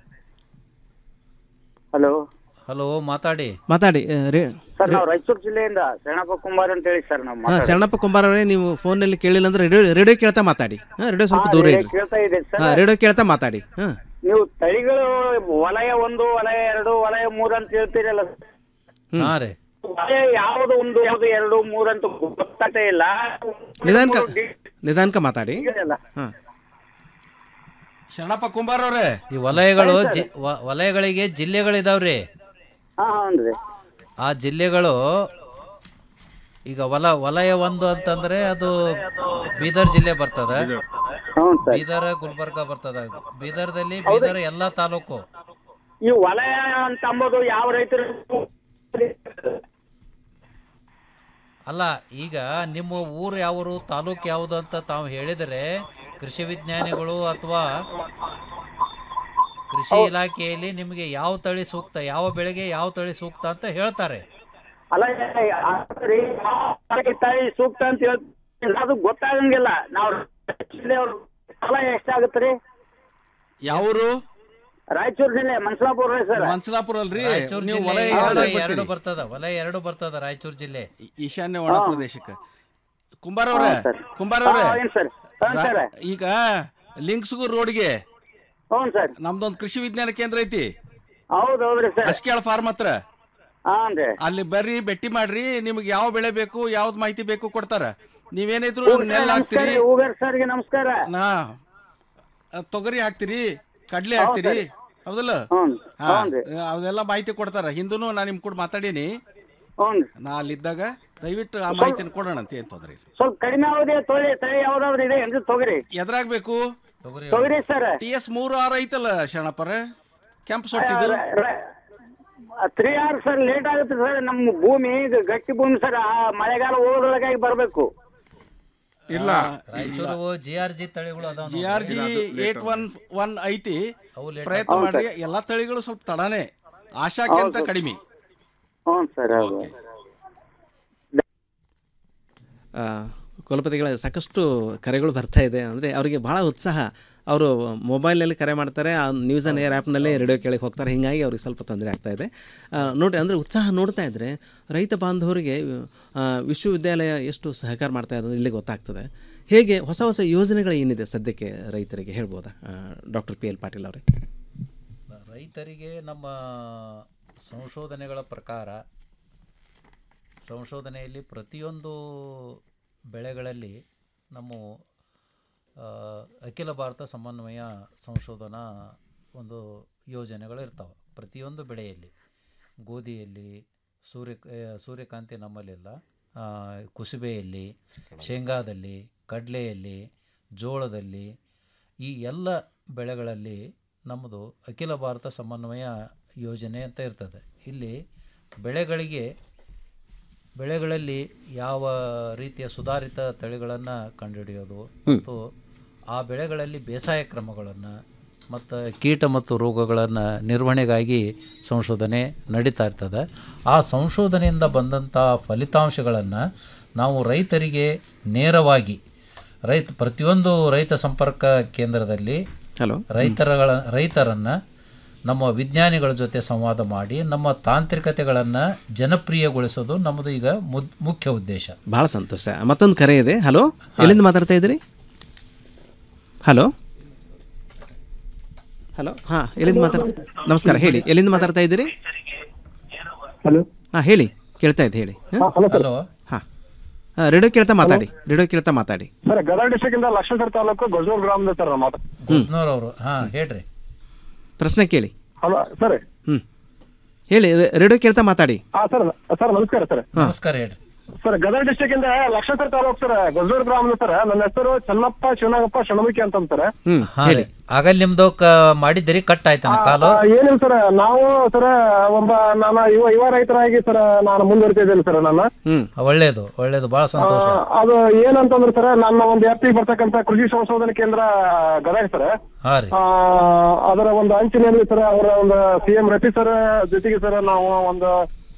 ಹಲೋ ಹಲೋ ಮಾತಾಡಿ ಮಾತಾಡಿ ಆ, ರೇ ಸರ್ ನಾವು ರಾಯಚೂರು ಜಿಲ್ಲೆಯಿಂದ ಶರಣಪ್ಪ ಕುಮಾರ್ ಅಂತ ಹೇಳಿ ಸರ್ ನಾವು ಹಾ ಮಾತಾಡೋದು. ಶರಣಪ್ಪ ಕುಂಬಾರ ಅವರೇ ನೀವು ಫೋನಲ್ಲಿ ಕೇಳಿಲ್ಲ ಅಂದ್ರೆ ರೇಡಿಯೋ ರೇಡಿಯೋ ಕೇಳ್ತಾ ಮಾತಾಡಿ ಹಾ ರೇಡಿಯೋ ಸ್ವಲ್ಪ ಹಾ, ದೂರ ರೇಡಿಯೋ ಇಡ್ರಿ ಕೇಳ್ತಾ ಇದೆ ಸರ್. ಹಾ ರೇಡಿಯೋ ಕೇಳ್ತಾ ಮಾತಾಡಿ ಹಾ ನೀವು ತಳಿಗಳು ವಲಯ ಒಂದು ವಲಯ ಎರಡು ವಲಯ ಮೂರು ಅಂತ ಹೇಳ್ತೀರಲ್ಲ ಹಾ ರೀ ವಲಯ ಯಾವುದು ಒಂದು ಯಾವುದು ಎರಡು ಮೂರು ಅಂತ ಗೊತ್ತಾಗ್ತಾ ಇಲ್ಲ ನಿಧಾನಕ ನಿಧಾನಕ ಮಾತಾಡಿ ಇಲ್ಲ. ಹಾ ಶರಣಪ್ಪ ಕುಂಬಾರ್ ಅವರೇ ಈ ವಲಯಗಳು ಸರಿ, ಸರ್. ಜಿ- ವ- ವಲಯಗಳಿಗೆ ಜಿಲ್ಲೆಗಳಿದಾವ್ರಿ ಹಾ ಹೌನ್ರಿ ಆ ಜಿಲ್ಲೆಗಳು ಈಗ ವಲ ವಲಯ ಒಂದು ಅಂತಂದ್ರೆ ಅದು ಬೀದರ್ ಜಿಲ್ಲೆ ಬರ್ತದ ಬೀದರ್ ಗುಲ್ಬರ್ಗ ಬರ್ತದ ಬೀದರ್ದಲ್ಲಿ ಬೀದರ್ ಎಲ್ಲಾ ತಾಲೂಕು ಈ ವಲಯ ಅಂತ ಅಂಬೋದು ಯಾವ ರೈತರು ಅಲ್ಲ ಈಗ ನಿಮ್ಮ ಊರು ಯಾವರು ತಾಲೂಕು ಯಾವುದು ಅಂತ ತಾವು ಹೇಳಿದರೆ ಕೃಷಿ ವಿಜ್ಞಾನಿಗಳು ಅಥವಾ ಕೃಷಿ ಇಲಾಖೆಯಲ್ಲಿ ನಿಮಗೆ ಯಾವ ತಳಿ ಸೂಕ್ತ ಯಾವ ಬೆಳೆಗೆ ಯಾವ ತಳಿ ಸೂಕ್ತ ಅಂತ ಹೇಳ್ತಾರೆ ಅಲ್ಲ ರೀ, ಯಾವ ತಳಿ ಸೂಕ್ತ ಅಂತ ಹೇಳ್ತೀನಿ ಅದು ಗೊತ್ತಾಗಂಗಿಲ್ಲ ನಾವು ಜಿಲ್ಲೆಯವ್ರು ವಲಯ ಎಷ್ಟಾಗುತ್ತೆ ರೀ ಯಾವರು ರಾಯಚೂರು ಜಿಲ್ಲೆ ಮನ್ಸಲಾಪುರ ಸರ್ ಮನ್ಸಲಾಪುರ ಅಲ್ರಿ ರಾಯಚೂರು ನೀವು ಜಿಲ್ಲೆ ವಲಯ ವಲಯ ಎರಡಕ್ಕೆ ಎರಡು ಬರ್ತೀರಿ. ಬರ್ತದ ವಲಯ ಎರಡು ಬರ್ತದ ರಾಯಚೂರು ಜಿಲ್ಲೆ ಈಶಾನ್ಯ ಒಣ ಪ್ರದೇಶಕ್ಕೆ ಕುಂಬಾರ ಅವ್ರೆ ಹಾ, ಸರ್. ಕುಂಬಾರ ಹಾ, ಅವ್ರೆ ಏನ್ ಸರ್? ಹಾ, ರಾ- ಸರ್. ಈಗ ಲಿಂಕ್ಸ್ಗೂರ್ ರೋಡ್ಗೆ ಹ್ಞೂ ಸರ್ ನಮ್ದೊಂದು ಕೃಷಿ ವಿಜ್ಞಾನ ಕೇಂದ್ರ ಐತಿ ಹೌದು ಹೌದ್ರಿ ಸರ್ ಅಸ್ಕ್ಯಾಳ ಫಾರ್ಮ್ ಹತ್ರ ಹಾನ್ರಿ ಅಲ್ಲಿ ಬರ್ರಿ ಭೇಟಿ ಮಾಡ್ರಿ ನಿಮ್ಗೆ ಯಾವ ಬೆಳೆ ಬೇಕು ಯಾವ್ದು ಮಾಹಿತಿ ಬೇಕು ಕೊಡ್ತಾರ ನೀವೇನಿದ್ರು ಹೂಗಾರ್ ನೆಲ್ ನಮಸ್ಕಾರ ಹಾಕ್ತೀರಿ ರೀ, ಹೂಗಾರ್ ಸರ್ಗೆ ನಮಸ್ಕಾರ ನಾ ಅಹ್, ತೊಗರಿ ಹಾಕ್ತೀರಿ ಕಡ್ಲೆ ಹೌದ್ ಹಾಕ್ತೀರಿ ಸರ್. ಹೌದಲ್ಲ ಹ್ಞೂ ಹಾ ಹ್ಞೂ ರೀ ಅವೆಲ್ಲ ಮಾಹಿತಿ ಕೊಡ್ತಾರ ಹಿಂದೂನು ನಾ ನಿಮ್ ಕೂಡ ಮಾತಾಡೀನಿ ಹ್ಞೂ ನಾ ಅಲ್ಲಿದ್ದಾಗ ದಯವಿಟ್ಟು ಆ ಮಾಹಿತಿನ ಕೊಡೋಣ ಅಂತ ಏನ್ ತೊಂದ್ರೆ ಇಲ್ಲ ಸ್ವಲ್ಪ ಕಡಿಮೆ ಅವಧಿ ತೊಳಿ ತಳಿ ಯಾವ್ದಾದ್ರು ಇದೆ ಅಂದ್ರೆ ತೊಗರಿ ಎದ್ರಾಗ್ಬೇಕು ತೊಗರಿ ಸರ್ ಟಿ ಎಸ್ ಮೂರು ಆರು ಐತಲ್ಲ ಶರಣಪ್ಪರ ಕೆಂಪು ಸೊಟ್ಟಿದು ತ್ರೀ ಆರ್ ಸರ್ ಲೇಟ್ ಆಗುತ್ತೆ ಸರ್ ನಮ್ಮ ಭೂಮಿ ಇದು ಗಟ್ಟಿ ಭೂಮಿ ಸರ್ ಆ ಮಳೆಗಾಲ ಹೋಗೋದ್ರೊಳಗಾಗಿ ಬರಬೇಕು ಇಲ್ಲ ರಾಯಚೂರು ಜಿ ಆರ್ ಜಿ ತಳಿಗಳು ಅದಾವ G R G eight one one ಐತಿ ಅವು late ಪ್ರಯತ್ನ ಆಗ್ತಾವ. ಮಾಡ್ರಿ ಎಲ್ಲಾ ತಳಿಗಳು ಸ್ವಲ್ಪ ತಡಾನೆ ಆಶಾಕ್ಕಿಂತ ಹೌದು. ಕಡಿಮೆ ಹ್ಞೂ ಸರ್ ಹೌದು ಆ, ಕುಲಪತಿಗಳ ಸಾಕಷ್ಟು ಕರೆಗಳು ಬರ್ತಾ ಇದೆ ಅಂದರೆ ಅವರಿಗೆ ಭಾಳ ಉತ್ಸಾಹ ಅವರು ಮೊಬೈಲ್ನಲ್ಲಿ ಕರೆ ಮಾಡ್ತಾರೆ ಆ ನ್ಯೂಸ್ ಆನ್ ಏರ್ ಆ್ಯಪ್ನಲ್ಲೇ ರೇಡಿಯೋ ಕೇಳಕ್ಕೆ ಹೋಗ್ತಾರೆ ಹೀಗಾಗಿ ಅವ್ರಿಗೆ ಸ್ವಲ್ಪ ತೊಂದರೆ ಆಗ್ತಾ ಇದೆ ಆ, ನೋಡಿ ಅಂದರೆ ಉತ್ಸಾಹ ನೋಡ್ತಾ ಇದ್ದರೆ ರೈತ ಬಾಂಧವರಿಗೆ ಆ, ವಿಶ್ವವಿದ್ಯಾಲಯ ಎಷ್ಟು ಸಹಕಾರ ಮಾಡ್ತಾ ಇರೋದು ಇಲ್ಲಿ ಗೊತ್ತಾಗ್ತದೆ ಹೇಗೆ ಹೊಸ ಹೊಸ ಯೋಜನೆಗಳು ಏನಿದೆ ಸದ್ಯಕ್ಕೆ ರೈತರಿಗೆ ಹೇಳ್ಬೋದಾ ಡಾಕ್ಟರ್ ಪಿ ಎಲ್ ಪಾಟೀಲ್ ಅವರೇ ರೈತರಿಗೆ ನಮ್ಮ ಸಂಶೋಧನೆಗಳ ಪ್ರಕಾರ ಸಂಶೋಧನೆಯಲ್ಲಿ ಪ್ರತಿಯೊಂದು ಬೆಳೆಗಳಲ್ಲಿ ನಮ್ಮ ಆ, ಅಖಿಲ ಭಾರತ ಸಮನ್ವಯ ಸಂಶೋಧನಾ ಒಂದು ಯೋಜನೆಗಳು ಇರ್ತಾವೆ ಪ್ರತಿಯೊಂದು ಬೆಳೆಯಲ್ಲಿ ಗೋಧಿಯಲ್ಲಿ ಸೂರ್ಯ ಸೂರ್ಯಕಾಂತಿ ನಮ್ಮಲ್ಲಿಲ್ಲ ಆ, ಕುಸುಬೆಯಲ್ಲಿ ಶೇಂಗಾದಲ್ಲಿ ಕಡಲೆಯಲ್ಲಿ ಜೋಳದಲ್ಲಿ ಈ ಎಲ್ಲ ಬೆಳೆಗಳಲ್ಲಿ ನಮ್ಮದು ಅಖಿಲ ಭಾರತ ಸಮನ್ವಯ ಯೋಜನೆ ಅಂತ ಇರ್ತದೆ ಇಲ್ಲಿ ಬೆಳೆಗಳಿಗೆ ಬೆಳೆಗಳಲ್ಲಿ ಯಾವ ರೀತಿಯ ಸುಧಾರಿತ ತಳಿಗಳನ್ನು ಕಂಡುಹಿಡಿಯೋದು ಮತ್ತು ಆ ಬೆಳೆಗಳಲ್ಲಿ ಬೇಸಾಯ ಕ್ರಮಗಳನ್ನು ಮತ್ತು ಕೀಟ ಮತ್ತು ರೋಗಗಳನ್ನು ನಿರ್ವಹಣೆಗಾಗಿ ಸಂಶೋಧನೆ ನಡೀತಾ ಇರ್ತದೆ ಆ ಸಂಶೋಧನೆಯಿಂದ ಬಂದಂಥ ಫಲಿತಾಂಶಗಳನ್ನು ನಾವು ರೈತರಿಗೆ ನೇರವಾಗಿ ರೈತ ಪ್ರತಿಯೊಂದು ರೈತ ಸಂಪರ್ಕ ಕೇಂದ್ರದಲ್ಲಿ ಹಲೋ ರೈತರಗಳ ರೈತರನ್ನು ನಮ್ಮ ವಿಜ್ಞಾನಿಗಳ ಜೊತೆ ಸಂವಾದ ಮಾಡಿ ನಮ್ಮ ತಾಂತ್ರಿಕತೆಗಳನ್ನು ಜನಪ್ರಿಯಗೊಳಿಸೋದು ನಮ್ಮದು ಈಗ ಮುದ್ ಮುಖ್ಯ ಉದ್ದೇಶ ಭಾಳ ಸಂತೋಷ ಮತ್ತೊಂದು ಕರೆ ಇದೆ ಹಲೋ ಎಲ್ಲಿಂದ ಮಾತಾಡ್ತಾ ಇದ್ದೀರಿ ಹಲೋ ಹಲೋ ಹಾಂ ಎಲ್ಲಿಂದ ಮಾತಾಡ ನಮಸ್ಕಾರ ಹೇಳಿ ಎಲ್ಲಿಂದ ಮಾತಾಡ್ತಾ ಇದ್ದೀರಿ ಹಲೋ ಹಾಂ ಹೇಳಿ ಕೇಳ್ತಾ ಇದೆ ಹೇಳಿ ಹಲೋ ಹಾಂ ರೇಡಿಯೋ ಕೇಳ್ತಾ ಮಾತಾಡಿ ರೇಡಿಯೋ ಕೇಳ್ತಾ ಮಾತಾಡಿ ಸರ್ ಗದಗ ಡಿಸ್ಟ್ರಿಕ್ಟ್ ಇಂದ ಲಕ್ಷ್ಮೀಸರ್ ತಾಲೂಕು ಗೊಜೂರ್ ಗ್ರಾಮದ ಸರ್ ನಾವು ಮಾತಾಡ್ ಗುಜ್ನೂರ್ ಅವರು ಹಾಂ ಹೇಳ್ರಿ ಪ್ರಶ್ನೆ ಕೇಳಿ ಹಲೋ ಸರ್ ಹ್ಞೂ ಹೇಳಿ ರೇ- ರೇಡಿಯೋ ಕೇಳ್ತಾ ಮಾತಾಡಿ ಹಾ ಸರ್ ಸರ್ ನಮಸ್ಕಾರ ಸರ್ ನಮಸ್ಕಾರ ಹೇಳ್ರಿ ಸರ್ ಗದಗ ಡಿಸ್ಟ್ರಿಕ್ಟ್ ಇಂದ ಲಕ್ಷ್ಮೀಸರ್ ತಾಲೂಕು ಸರ್ ಗೊಜೂರ್ ಗ್ರಾಮದ ಸರ್ ನನ್ನ ಹೆಸರು ಚನ್ನಪ್ಪ ಶಿವನಾಗಪ್ಪ ಶಣಮುಖಿ ಅಂತ ಸರ್ ಹ್ಞೂ ಹಾಂ ರೀ ಆಗಲ್ಲಿ ನಿಮ್ದು ಕ ಮಾಡಿದ್ದೀರಿ ಕಟ್ ಆಯ್ತಾನ ಕಾಲು ಏನಿಲ್ಲ ಸರ್ ನಾವು ಸರ್ ಒಬ್ಬ ನಾನು ಯುವ ಯುವ ರೈತರಾಗಿ ಸರ್ ನಾನು ಮುಂದುವರಿತಾ ಇದ್ದೇನೆ ಸರ್ ನಾನು ಹ್ಞೂ ಒಳ್ಳೇದು ಒಳ್ಳೇದು ಭಾಳ ಸಂತೋಷ ಆ, ಅದು ಏನಂತಂದ್ರೆ ಸರ್ ನನ್ನ ಒಂದು ವ್ಯಾಪ್ತಿಗೆ ಬರ್ತಕ್ಕಂತ ಕೃಷಿ ಸಂಶೋಧನೆ ಕೇಂದ್ರ ಗದಗ ಸರ್ ಹಾಂ ರೀ ಆ, ಅದರ ಒಂದು ಅಂಚಿನಲ್ಲಿ ಸರ್ ಅವರ ಒಂದು ಸಿ ಎಂ ರಫಿ ಸರ್ ಜೊತೆಗೆ ಸರ್ ನಾವು ಒಂದು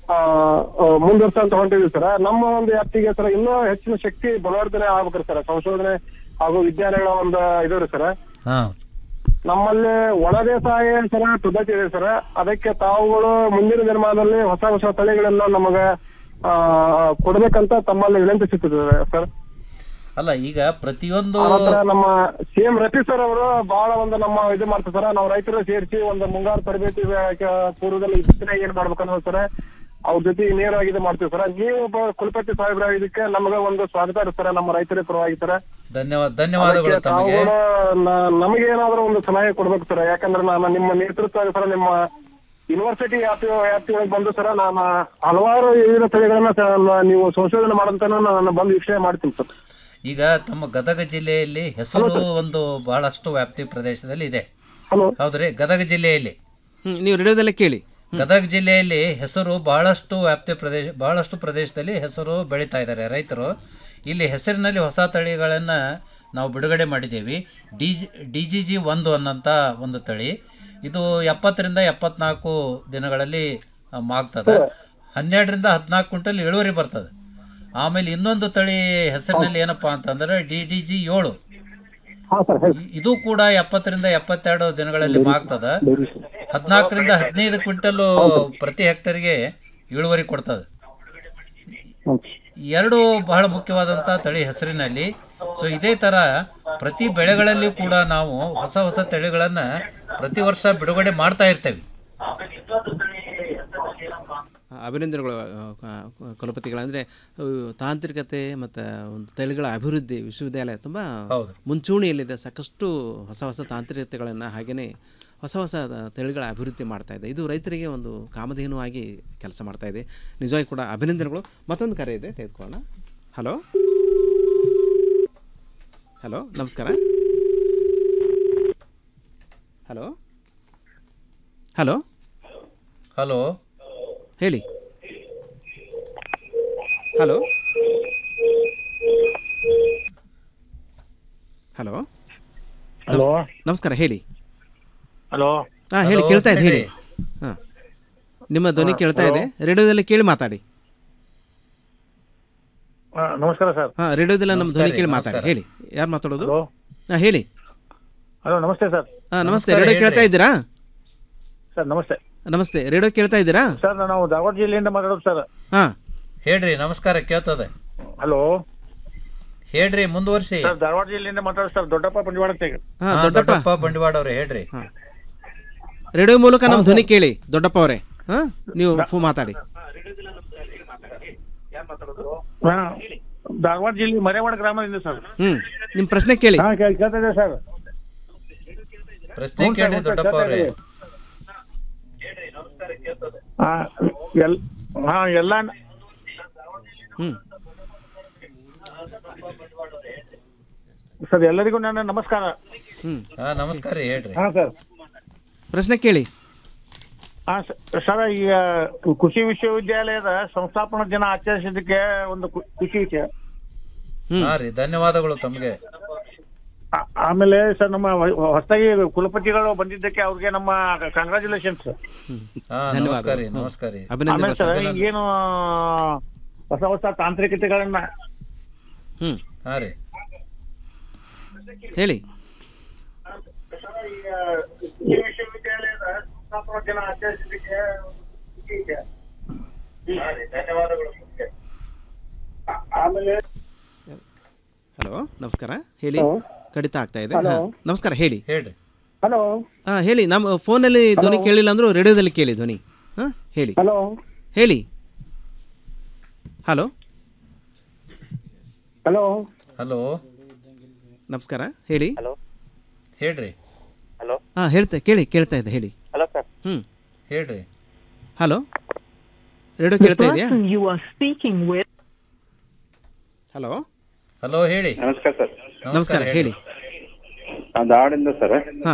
ಮುಂದುವರ್ಸಂತ ಹೊಂಟಿದ್ವಿ ಸರ್ ನಮ್ಮ ಒಂದು ವ್ಯಾಪ್ತಿಗೆ ಸರ್ ಇನ್ನೂ ಹೆಚ್ಚಿನ ಶಕ್ತಿ ಬಲವರ್ಧನೆ ಆಗ್ಬೇಕ್ರಿ ಸರ್ ಸಂಶೋಧನೆ ಹಾಗೂ ವಿಜ್ಞಾನಗಳ ಒಂದು ಇದು ರೀ ಸರ್ ಹಾಂ ನಮ್ಮಲ್ಲಿ ಒಣ ಬೇಸಾಯ ಸರ ಪದ್ಧತಿ ಇದೆ ಸರ್ ಅದಕ್ಕೆ ತಾವುಗಳು ಮುಂದಿನ ದಿನಮಾನದಲ್ಲಿ ಹೊಸ ಹೊಸ ತಳಿಗಳನ್ನ ನಮಗ ಆ, ಕೊಡ್ಬೇಕಂತ ತಮ್ಮಲ್ಲಿ ವಿನಂತಿಸುತ್ತಿದೆ ಸರ್ ಅಲ್ಲ ಈಗ ಪ್ರತಿಯೊಂದು ಆನಂತರ ನಮ್ಮ ಸಿ ಎಂ ರಫಿ ಸರ್ ಅವರು ಬಹಳ ಒಂದು ನಮ್ಮ ಇದು ಮಾಡ್ತಾರೆ ಸರ್ ನಾವು ರೈತರು ಸೇರಿಸಿ ಒಂದು ಮುಂಗಾರು ತರಬೇತಿ ಕ- ಪೂರ್ವದಲ್ಲಿ ಬಿತ್ತನೆ ಏನ್ ಮಾಡ್ಬೇಕನ್ನೋ ಸರ್ ಅವ್ರ ಜೊತೆಗೆ ನೇರವಾಗಿ ಇದು ಮಾಡ್ತೀವಿ ಸರ್ ನೀವು ಒಬ್ಬ ಕುಲಪತಿ ಸಾಹೇಬ್ರ ಇದಕ್ಕೆ ನಮಗ ಒಂದು ಸ್ವಾಗತ ಇದೆ ಸರ್ ನಮ್ಮ ರೈತರ ಪರವಾಗಿ ಸರ್ ಧನ್ಯವಾದ ಧನ್ಯವಾದಗಳು ಅದಕ್ಕೆ ತಮಗೆ ತಾವುಗಳು ನ- ನಮಗೆ ಏನಾದ್ರೂ ಒಂದು ಸಲಹೆ ಕೊಡ್ಬೇಕು ಸರ್ ಯಾಕಂದ್ರೆ ನಾನು ನಿಮ್ಮ ನೇತೃತ್ವ ಸರ್ ನಿಮ್ಮ ಯೂನಿವರ್ಸಿಟಿ ವ್ಯಾಪ್ತಿ ವ್ಯಾಪ್ತಿಯೊಳಗೆ ಬಂದು ಸರ್ ನಾನು ಹಲವಾರು ವಿವಿಧ ತಳಿಗಳನ್ನ ಸರ್ ನ- ನೀವು ಸಂಶೋಧನೆ ಮಾಡಂತ ನಾನು ಬಂದು ವೀಕ್ಷಣೆ ಮಾಡ್ತೀನಿ ಸರ್ ಈಗ ತಮ್ಮ ಗದಗ ಜಿಲ್ಲೆಯಲ್ಲಿ ಹೆಸರು ಒಂದು ಬಹಳಷ್ಟು ವ್ಯಾಪ್ತಿ ಪ್ರದೇಶದಲ್ಲಿ ಇದೆ ಹೌದ್ರಿ ಗದಗ ಜಿಲ್ಲೆಯಲ್ಲಿ ಹ್ಞೂ ನೀವು ರೇಡಿಯೋದಲ್ಲೇ ಕೇಳಿ ಗದಗ ಜಿಲ್ಲೆಯಲ್ಲಿ ಹೆಸರು ಬಹಳಷ್ಟು ವ್ಯಾಪ್ತಿ ಪ್ರದೇಶ ಬಹಳಷ್ಟು ಪ್ರದೇಶದಲ್ಲಿ ಹೆಸರು ಬೆಳೀತಾ ಇದ್ದಾರೆ ರೈತರು ಇಲ್ಲಿ ಹೆಸರಿನಲ್ಲಿ ಹೊಸ ತಳಿಗಳನ್ನು ನಾವು ಬಿಡುಗಡೆ ಮಾಡಿದ್ದೀವಿ ಡಿ ಡಿ ಜಿ ಜಿ ಒಂದು ಅನ್ನೋಂಥ ಒಂದು ತಳಿ ಇದು ಎಪ್ಪತ್ತರಿಂದ ಎಪ್ಪತ್ನಾಲ್ಕು ದಿನಗಳಲ್ಲಿ ಆ, ಮಾಗ್ತದೆ ಹನ್ನೆರಡರಿಂದ ಹದಿನಾಲ್ಕು ಕ್ವಿಂಟಲ್ ಇಳುವರಿ ಬರ್ತದೆ ಆಮೇಲೆ ಇನ್ನೊಂದು ತಳಿ ಹೆಸರಿನಲ್ಲಿ ಏನಪ್ಪ ಅಂತಂದ್ರೆ ಡಿ ಡಿ ಜಿ ಏಳು ಇ- ಇದು ಕೂಡ ಎಪ್ಪತ್ತರಿಂದ ಎಪ್ಪತ್ತೆರಡು ದಿನಗಳಲ್ಲಿ ಮಾಗ್ತದೆ ಹದಿನಾಲ್ಕರಿಂದ ಹದಿನೈದು ಕ್ವಿಂಟಲ್ ಪ್ರತಿ ಹೆಕ್ಟರ್ಗೆ ಇಳುವರಿ ಕೊಡ್ತದೆ ಎರಡು ಬಹಳ ಮುಖ್ಯವಾದಂಥ ತಳಿ ಹೆಸರಿನಲ್ಲಿ ಸೊ ಇದೇ ಥರ ಪ್ರತಿ ಬೆಳೆಗಳಲ್ಲಿ ಕೂಡ ನಾವು ಹೊಸ ಹೊಸ ತಳಿಗಳನ್ನು ಪ್ರತಿ ವರ್ಷ ಬಿಡುಗಡೆ ಮಾಡ್ತಾ ಇರ್ತೇವೆ ಅಭಿನಂದನೆಗಳು ಆ, ಆ, ಕುಲಪತಿಗಳಂದರೆ ತಾಂತ್ರಿಕತೆ ಮತ್ತು ಒಂದು ತಳಿಗಳ ಅಭಿವೃದ್ಧಿ ವಿಶ್ವವಿದ್ಯಾಲಯ ತುಂಬ ಮುಂಚೂಣಿಯಲ್ಲಿದೆ ಸಾಕಷ್ಟು ಹೊಸ ಹೊಸ ತಾಂತ್ರಿಕತೆಗಳನ್ನು ಹಾಗೆಯೇ ಹೊಸ ಹೊಸ ತಳಿಗಳ ಅಭಿವೃದ್ಧಿ ಮಾಡ್ತಾ ಇದೆ ಇದು ರೈತರಿಗೆ ಒಂದು ಕಾಮಧೇನುವಾಗಿ ಕೆಲಸ ಮಾಡ್ತಾ ಇದೆ ನಿಜವಾಗಿ ಕೂಡ ಅಭಿನಂದನೆಗಳು ಮತ್ತೊಂದು ಕರೆ ಇದೆ ತೆಗೆದುಕೊಳ್ಳೋಣ ಹಲೋ ಹಲೋ ನಮಸ್ಕಾರ ಹಲೋ ಹಲೋ ಹಲೋ ಹೇಳಿ ಹಲೋ ಹಲೋ ಹಲೋ ನಮಸ್ಕಾರ ಹೇಳಿ ಹಲೋ ಹಾಂ ಹೇಳಿ Hello, ಕೇಳ್ತಾ ಇದೆ ಹೇಳಿ ಹೇಳಿ. ಹಾಂ ನಿಮ್ಮ ಧ್ವನಿ ಹಾ, ಕೇಳ್ತಾ ಇದೆ hello. ರೇಡಿಯೋದಲ್ಲಿ ಕೇಳಿ ಮಾತಾಡಿ ನಮಸ್ಕಾರ ಸರ್ ಹಾಂ ರೇಡಿಯೋದಲ್ಲಿ ನಮ್ಮ ಧ್ವನಿ ನಮಸ್ಕಾರ ಕೇಳಿ ರೀ, ಮಾತಾಡಿ ನಮಸ್ಕಾರ. ಹೇಳಿ ಯಾರು ಮಾತಾಡೋದು Hello. ಹಾಂ ಹೇಳಿ ಹಲೋ ನಮಸ್ತೆ ಸರ್ ಹಾಂ ನಮಸ್ತೆ ರೇಡಿಯೋ ಕೇಳ್ತಾ ಇದ್ದೀರಾ ಸರ್ ನಮಸ್ತೆ ನಮಸ್ತೆ ರೇಡಿಯೋ ಕೇಳ್ತಾ ಇದ್ದೀರಾ ಸರ್ ನಾವು ಧಾರವಾಡ ಜಿಲ್ಲೆಯಿಂದ ಮಾತಾಡೋದು ಸರ್ ಹಾಂ ಹೇಳ್ರಿ ನಮಸ್ಕಾರ ಕೇಳ್ತದೆ ಹಲೋ ಹೇಳ್ರಿ ಮುಂದುವರಿಸಿ ಸರ್ ಧಾರವಾಡ ಜಿಲ್ಲೆಯಿಂದ ಮಾತಾಡೋದು ಸರ್ ದೊಡ್ಡಪ್ಪ ಬಂಡವಾಳ ಅಂತ ಹೇಳಿ. ಹಾಂ ಹಾ, ದೊಡ್ಡಪ್ಪ ದೊಡ್ಡಪ್ಪ ಬಂಡವಾಳ ಅವ್ರೆ ಹೇಳ್ರಿ ರೇಡಿಯೋ ಮೂಲಕ ನಮ್ಮ ಧ್ವನಿ ಕೇಳಿ ದೊಡ್ಡಪ್ಪ ಅವರೇ ಹಾಂ ನೀವು ಫೋ ಮಾತಾಡಿ ಹಾ, ಧಾರವಾಡ ಜಿಲ್ಲೆ ಮರೆವಾಡ ಗ್ರಾಮದಿಂದ ಸರ್ ಹ್ಞೂ ನಿಮ್ಮ ಪ್ರಶ್ನೆ ಕೇಳಿ ಹಾ ಕೇಳ್- ಕೇಳ್ತಾ ಇದೆ ಸರ್ ಪ್ರಶ್ನೆ ಹ್ಞೂ ಸರ್, ಕೇಳ್ರಿ ಹ್ಞೂ ಸರ್, ದೊಡ್ಡಪ್ಪ ಕೇಳ್ತಾ ಅವ್ರೆ ಇದೆ. ಹಾ ಎಲ್ ಹಾ ಎಲ್ಲ ಹ್ಮ್ ಸರ್ ಎಲ್ಲರಿಗೂ ನನ್ನ ನಮಸ್ಕಾರ ಹ್ಮ್ ಹಾ ನಮಸ್ಕಾರ ರೀ ಹೇಳ್ರಿ ಹಾ ಸರ್ ಪ್ರಶ್ನೆ ಕೇಳಿ ಹಾ ಸ- ಸರ್ ಈಗ ಕೃಷಿ ವಿಶ್ವವಿದ್ಯಾಲಯದ ಸಂಸ್ಥಾಪನಾ ದಿನ ಆಚರಿಸಿದ್ದಕ್ಕೆ ಒಂದು ಕು- ಖುಷಿ ವಿಷಯ ಹಾ ರೀ ಧನ್ಯವಾದಗಳು ತಮಗೆ ಆ- ಆಮೇಲೆ ಸರ್ ನಮ್ಮ ಹೊ- ಹೊಸದಾಗಿ ಕುಲಪತಿಗಳು ಬಂದಿದ್ದಕ್ಕೆ ಅವ್ರಿಗೆ ನಮ್ಮ ಕಂಗ್ರಾಚುಲೇಷನ್ಸ್ ಹಾ ಧನ್ಯವಾದ. ನಮಸ್ಕಾರ ರೀ ಹ್ಮ್. ನಮಸ್ಕಾರ ರೀ ಅಭಿನಂದನೆ ಆಮೇಲೆ ಸರ್ ಸರ್. ಈಗೇನು ಹೊಸ ಹೊಸ ತಾಂತ್ರಿಕತೆಗಳನ್ನ ಹ್ಮ್ ಹಾ ರೀ ಹೇಳಿ ಆಮೇಲೆ ಹಲೋ ನಮಸ್ಕಾರ ಹೇಳಿ Hello. ಕಡಿತ ಆಗ್ತಾ ಇದೆ Hello. ಹಾ, ನಮಸ್ಕಾರ ಹೇಳಿ ಹೇಳ್ರಿ ಹಲೋ ಹಾ ಹೇಳಿ ನಮ್ಮ ಫೋನಲ್ಲಿ ಧ್ವನಿ ಕೇಳಿಲ್ಲ ಅಂದ್ರೂ ರೇಡಿಯೋದಲ್ಲಿ ಕೇಳಿ ಧ್ವನಿ ಹಾ ಹೇಳಿ ಹಲೋ ಹೇಳಿ ಹಲೋ ಹಲೋ ಹಲೋ ನಮಸ್ಕಾರ ಹೇಳಿ ಹೇಳ್ರಿ ಹಾ ಹೇಳ್ತಾ ಕೇಳಿ ಕೇಳ್ತಾ ಇದೆ ಹೇಳಿ ಹಲೋ ಸರ್ ಹ್ಮ್ ಹೇಳ್ರಿ ಹಲೋ ರೇಡಿಯೋ The ಕೇಳ್ತಾ ಇದೆಯಾ person you are speaking with hello hello ಹೇಳಿ ನಮಸ್ಕಾರ ಸರ್ ನಮಸ್ಕಾರ ಹೇಳಿ ಧಾರವಾಡಿಂದ ಸರ್ ಹಾ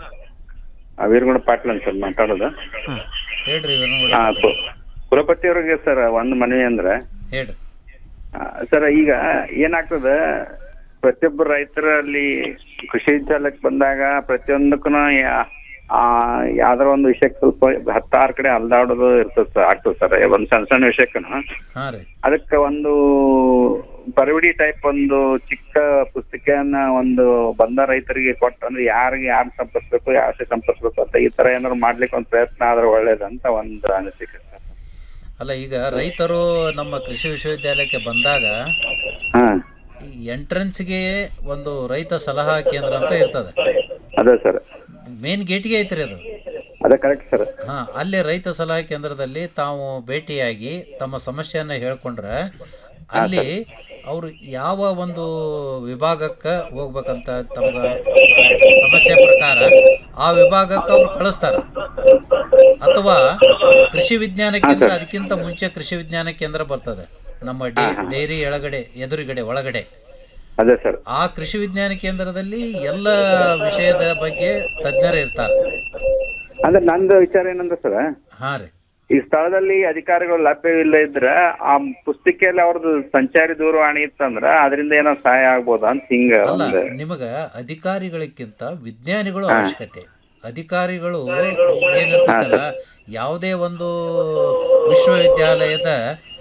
ವೀರಗೌಡ ಪಾಟೀಲ್ ಅಂತ ಸರ್ ಮಾತಾಡೋದು ಹೇಳ್ರಿ ವೀರನಗೌಡ ಹಾ, ಕು- ಕುಲಪತಿ ಅವ್ರಿಗೆ ಸರ್ ಒಂದು ಮನವಿ ಅಂದ್ರೆ ಹೇಳ್ರಿ ಆ, ಸರ್ ಈಗ ಏನಾಗ್ತದ ಪ್ರತಿಯೊಬ್ಬರು ರೈತರಲ್ಲಿ ಕೃಷಿ ವಿದ್ಯಾಲಯಕ್ಕೆ ಬಂದಾಗ ಪ್ರತಿಯೊಂದಕ್ಕೂ ಯಾವ್ದಾರ ಒಂದು ವಿಷಯಕ್ಕೆ ಸ್ವಲ್ಪ ಹತ್ತಾರು ಕಡೆ ಅಲ್ದಾಡೋದು ಇರ್ತದೆ ಸರ್ ಆಗ್ತದೆ ಸರ್ ಒಂದ್ ಸಣ್ಣ ಸಣ್ಣ ವಿಷಯಕ್ಕೂ ಹಾ ರೀ ಅದಕ್ಕೆ ಒಂದು ಬರವಡಿ ಟೈಪ್ ಒಂದು ಚಿಕ್ಕ ಪುಸ್ತಿಕೆಯನ್ನ ಒಂದು ಬಂದ ರೈತರಿಗೆ ಕೊಟ್ಟು ಅಂದ್ರೆ ಯಾರಿಗೆ ಯಾರು ಸಂಪರ್ಕಿಸ್ಬೇಕು ಯಾರು ಸಂಪರ್ಕಿಸ್ಬೇಕು ಅಂತ ಈ ತರ ಏನಾದ್ರು ಮಾಡ್ಲಿಕ್ಕೆ ಒಂದು ಪ್ರಯತ್ನ ಆದ್ರೆ ಒಳ್ಳೇದಂತ ಒಂದು ಅನಿಸಿಕೆ ಸರ್ ಅಲ್ಲ ಈಗ ರೈತರು ನಮ್ಮ ಕೃಷಿ ವಿಶ್ವವಿದ್ಯಾಲಯಕ್ಕೆ ಬಂದಾಗ ಈ ಎಂಟ್ರೆನ್ಸ್ಗೆ ಒಂದು ರೈತ ಸಲಹಾ ಕೇಂದ್ರ ಅಂತ ಇರ್ತದೆ ಅದೇ ಸರ್ ಮೇನ್ ಗೇಟ್ಗೆ ಐತ್ರಿ ಅದು ಅದೇ ಕರೆಕ್ಟ್ ಸರ್ ಹಾ ಅಲ್ಲಿ ರೈತ ಸಲಹಾ ಕೇಂದ್ರದಲ್ಲಿ ತಾವು ಭೇಟಿಯಾಗಿ ತಮ್ಮ ಸಮಸ್ಯೆಯನ್ನ ಹೇಳ್ಕೊಂಡ್ರೆ ಅಲ್ಲಿ ಅವರು ಯಾವ ಒಂದು ವಿಭಾಗಕ್ಕೆ ಹೋಗ್ಬೇಕಂತ ತಮ್ಗ ಸಮಸ್ಯೆ ಪ್ರಕಾರ ಆ ವಿಭಾಗಕ್ಕೆ ಅವ್ರು ಕಳಿಸ್ತಾರ ಅಥವಾ ಕೃಷಿ ವಿಜ್ಞಾನ ಕೇಂದ್ರ ಅದಕ್ಕಿಂತ ಮುಂಚೆ ಕೃಷಿ ವಿಜ್ಞಾನ ಕೇಂದ್ರ ಬರ್ತದೆ ನಮ್ಮ ಡೇ- ಡೈರಿ ಎಳಗಡೆ ಎದುರುಗಡೆ ಒಳಗಡೆ ಅದೇ ಸರ್ ಆ ಕೃಷಿ ವಿಜ್ಞಾನ ಕೇಂದ್ರದಲ್ಲಿ ಎಲ್ಲ ವಿಷಯದ ಬಗ್ಗೆ ತಜ್ಞರು ಇರ್ತಾರೆ ಅಂದ್ರೆ ನಂದು ವಿಚಾರ ಏನಂದ್ರೆ ಸರ್ ಹಾ ರೀ ಈ ಸ್ಥಳದಲ್ಲಿ ಅಧಿಕಾರಿಗಳು ಲಭ್ಯವಿಲ್ಲ ಇದ್ರೆ ಆ ಪುಸ್ತಿಕೆಯಲ್ಲಿ ಅವ್ರದ್ದು ಸಂಚಾರಿ ದೂರವಾಣಿ ಇತ್ತಂದ್ರ ಅದರಿಂದ ಏನೋ ಸಹಾಯ ಆಗ್ಬೋದಾ ಅಂತ ಹಿಂಗ ಅಲ್ಲ ಒಂದು ನಿಮಗ ಅಧಿಕಾರಿಗಳಿಗಿಂತ ವಿಜ್ಞಾನಿಗಳು ಹಾ. ಅವಶ್ಯಕತೆ ಅಧಿಕಾರಿಗಳು ಏನಿರ್ತದಲ್ಲ ಯಾವುದೇ ಒಂದು ವಿಶ್ವವಿದ್ಯಾಲಯದ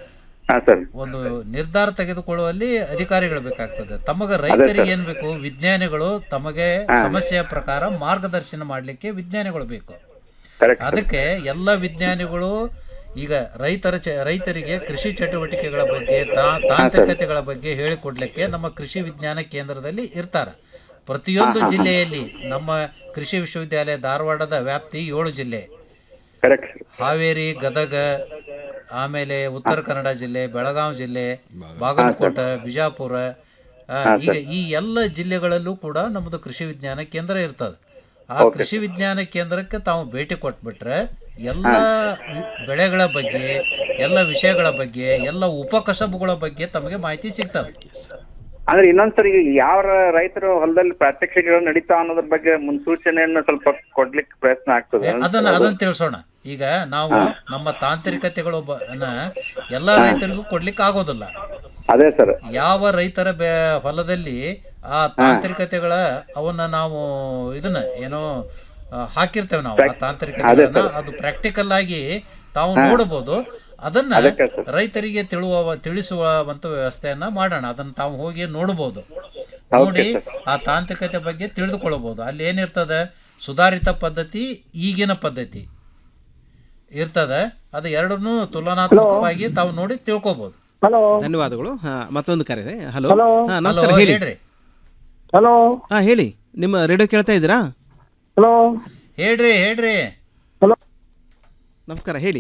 ಒಂದು ನಿರ್ಧಾರ ತೆಗೆದುಕೊಳ್ಳುವಲ್ಲಿ ಅಧಿಕಾರಿಗಳು ಬೇಕಾಗ್ತದೆ ತಮಗ ರೈತರಿಗೆ ಏನ್ ಬೇಕು ವಿಜ್ಞಾನಿಗಳು ತಮಗೆ ಹಾ. ಸಮಸ್ಯೆಯ ಪ್ರಕಾರ ಮಾರ್ಗದರ್ಶನ ಮಾಡ್ಲಿಕ್ಕೆ ವಿಜ್ಞಾನಿಗಳು ಬೇಕು Correct, sir. ಅದಕ್ಕೆ ಎಲ್ಲ ವಿಜ್ಞಾನಿಗಳು ಈಗ ರೈತರ ಚ ರೈತರಿಗೆ ಕೃಷಿ ಚಟುವಟಿಕೆಗಳ ಬಗ್ಗೆ ತಾ- ತಾಂತ್ರಿಕತೆಗಳ ಬಗ್ಗೆ ಹೇಳಿಕೊಡ್ಲಿಕ್ಕೆ ನಮ್ಮ ಕೃಷಿ ವಿಜ್ಞಾನ ಕೇಂದ್ರದಲ್ಲಿ ಇರ್ತಾರೆ ಪ್ರತಿಯೊಂದು ಹಾ, ಹಾ, ಹಾ. ಜಿಲ್ಲೆಯಲ್ಲಿ ನಮ್ಮ ಕೃಷಿ ವಿಶ್ವವಿದ್ಯಾಲಯ ಧಾರವಾಡದ ವ್ಯಾಪ್ತಿ ಏಳು ಜಿಲ್ಲೆ ಕರೆಕ್ಟ್ ಹಾವೇರಿ ಗದಗ ಆಮೇಲೆ ಉತ್ತರ ಕನ್ನಡ ಜಿಲ್ಲೆ ಬೆಳಗಾವಿ ಜಿಲ್ಲೆ ಬಾಗಲಕೋಟ ಬಿಜಾಪುರ ಆ, ಹಾ, ಈಗ ಸರ್. ಈ ಎಲ್ಲ ಜಿಲ್ಲೆಗಳಲ್ಲೂ ಕೂಡ ನಮ್ಮದು ಕೃಷಿ ವಿಜ್ಞಾನ ಕೇಂದ್ರ ಇರ್ತದೆ ಆ Okay. ಕೃಷಿ ವಿಜ್ಞಾನ ಕೇಂದ್ರಕ್ಕೆ ತಾವು ಭೇಟಿ ಕೊಟ್ಬಿಟ್ರೆ ಎಲ್ಲ ವಿ- ಬೆಳೆಗಳ ಬಗ್ಗೆ ಎಲ್ಲ ವಿಷಯಗಳ ಬಗ್ಗೆ ಎಲ್ಲ ಉಪಕಸಬುಗಳ ಬಗ್ಗೆ ತಮಗೆ ಮಾಹಿತಿ ಸಿಗ್ತದೆ ಅಂದ್ರೆ ಇನ್ನೊಂದ್ಸರಿ ಈಗ ಯಾವ ರೈತರು ಹೊಲದಲ್ಲಿ ಪ್ರಾತ್ಯಕ್ಷಿಕೆಗಳು ನಡೀತಾ ಅನ್ನೋದ್ರ ಬಗ್ಗೆ ಮುನ್ಸೂಚನೆಯನ್ನ ಸ್ವಲ್ಪ ಕೊಡ್ಲಿಕ್ಕೆ ಪ್ರಯತ್ನ ಆಗ್ತದೆ ಅದನ್ನ ಅದನ್ನ ತಿಳಿಸೋಣ ಈಗ ನಾವು ನಮ್ಮ ತಾಂತ್ರಿಕತೆಗಳು ಬ- ನ ಎಲ್ಲ ರೈತರಿಗೂ ಕೊಡ್ಲಿಕ್ಕೆ ಆಗೋದಿಲ್ಲ ಅದೇ ಸರ್ ಯಾವ ರೈತರ ಬೆ ಹೊಲದಲ್ಲಿ ಆ ತಾಂತ್ರಿಕತೆಗಳ ಅವನ್ನ ನಾವು ಇದನ್ನ ಏನೋ ಆ, ಹಾಕಿರ್ತೇವೆ ನಾವು ಆ ತಾಂತ್ರಿಕತೆಗಳನ್ನ ಅದು ಪ್ರಾಕ್ಟಿಕಲ್ ಆಗಿ ತಾವು ಹಾ. ನೋಡಬಹುದು ಅದನ್ನ ಅದಕ್ಕೆ ಸರ್. ರೈತರಿಗೆ ತಿಳುವ ತಿಳಿಸುವಂತ ವ್ಯವಸ್ಥೆಯನ್ನ ಮಾಡೋಣ ಅದನ್ನ ತಾವು ಹೋಗಿ ನೋಡಬಹುದು Okay, ನೋಡಿ sir. ಆ ತಾಂತ್ರಿಕತೆ ಬಗ್ಗೆ ತಿಳಿದುಕೊಳ್ಳಬಹುದು ಅಲ್ಲಿ ಏನಿರ್ತದೆ ಸುಧಾರಿತ ಪದ್ಧತಿ ಈಗಿನ ಪದ್ಧತಿ ಇರ್ತದೆ ಅದು ಎರಡನ್ನೂ ತುಲನಾತ್ಮಕವಾಗಿ ತಾವು ನೋಡಿ ತಿಳ್ಕೊಬಹುದು ಹಲೋ ಧನ್ಯವಾದಗಳು ಹಾ ಮತ್ತೊಂದು ಕರೆ ಇದೆ ಹಲೋ Hello. ಹಾ ನಮಸ್ಕಾರ Hello, ಹೇಳಿ ಹೇಳ್ರಿ. ಹಲೋ ಹಾ ಹೇಳಿ ನಿಮ್ಮ ರೇಡಿಯೋ ಕೇಳ್ತಾ ಇದ್ದೀರಾ ಹಲೋ ಹೇಳ್ರಿ ಹೇಳ್ರಿ ನಮಸ್ಕಾರ ಹೇಳಿ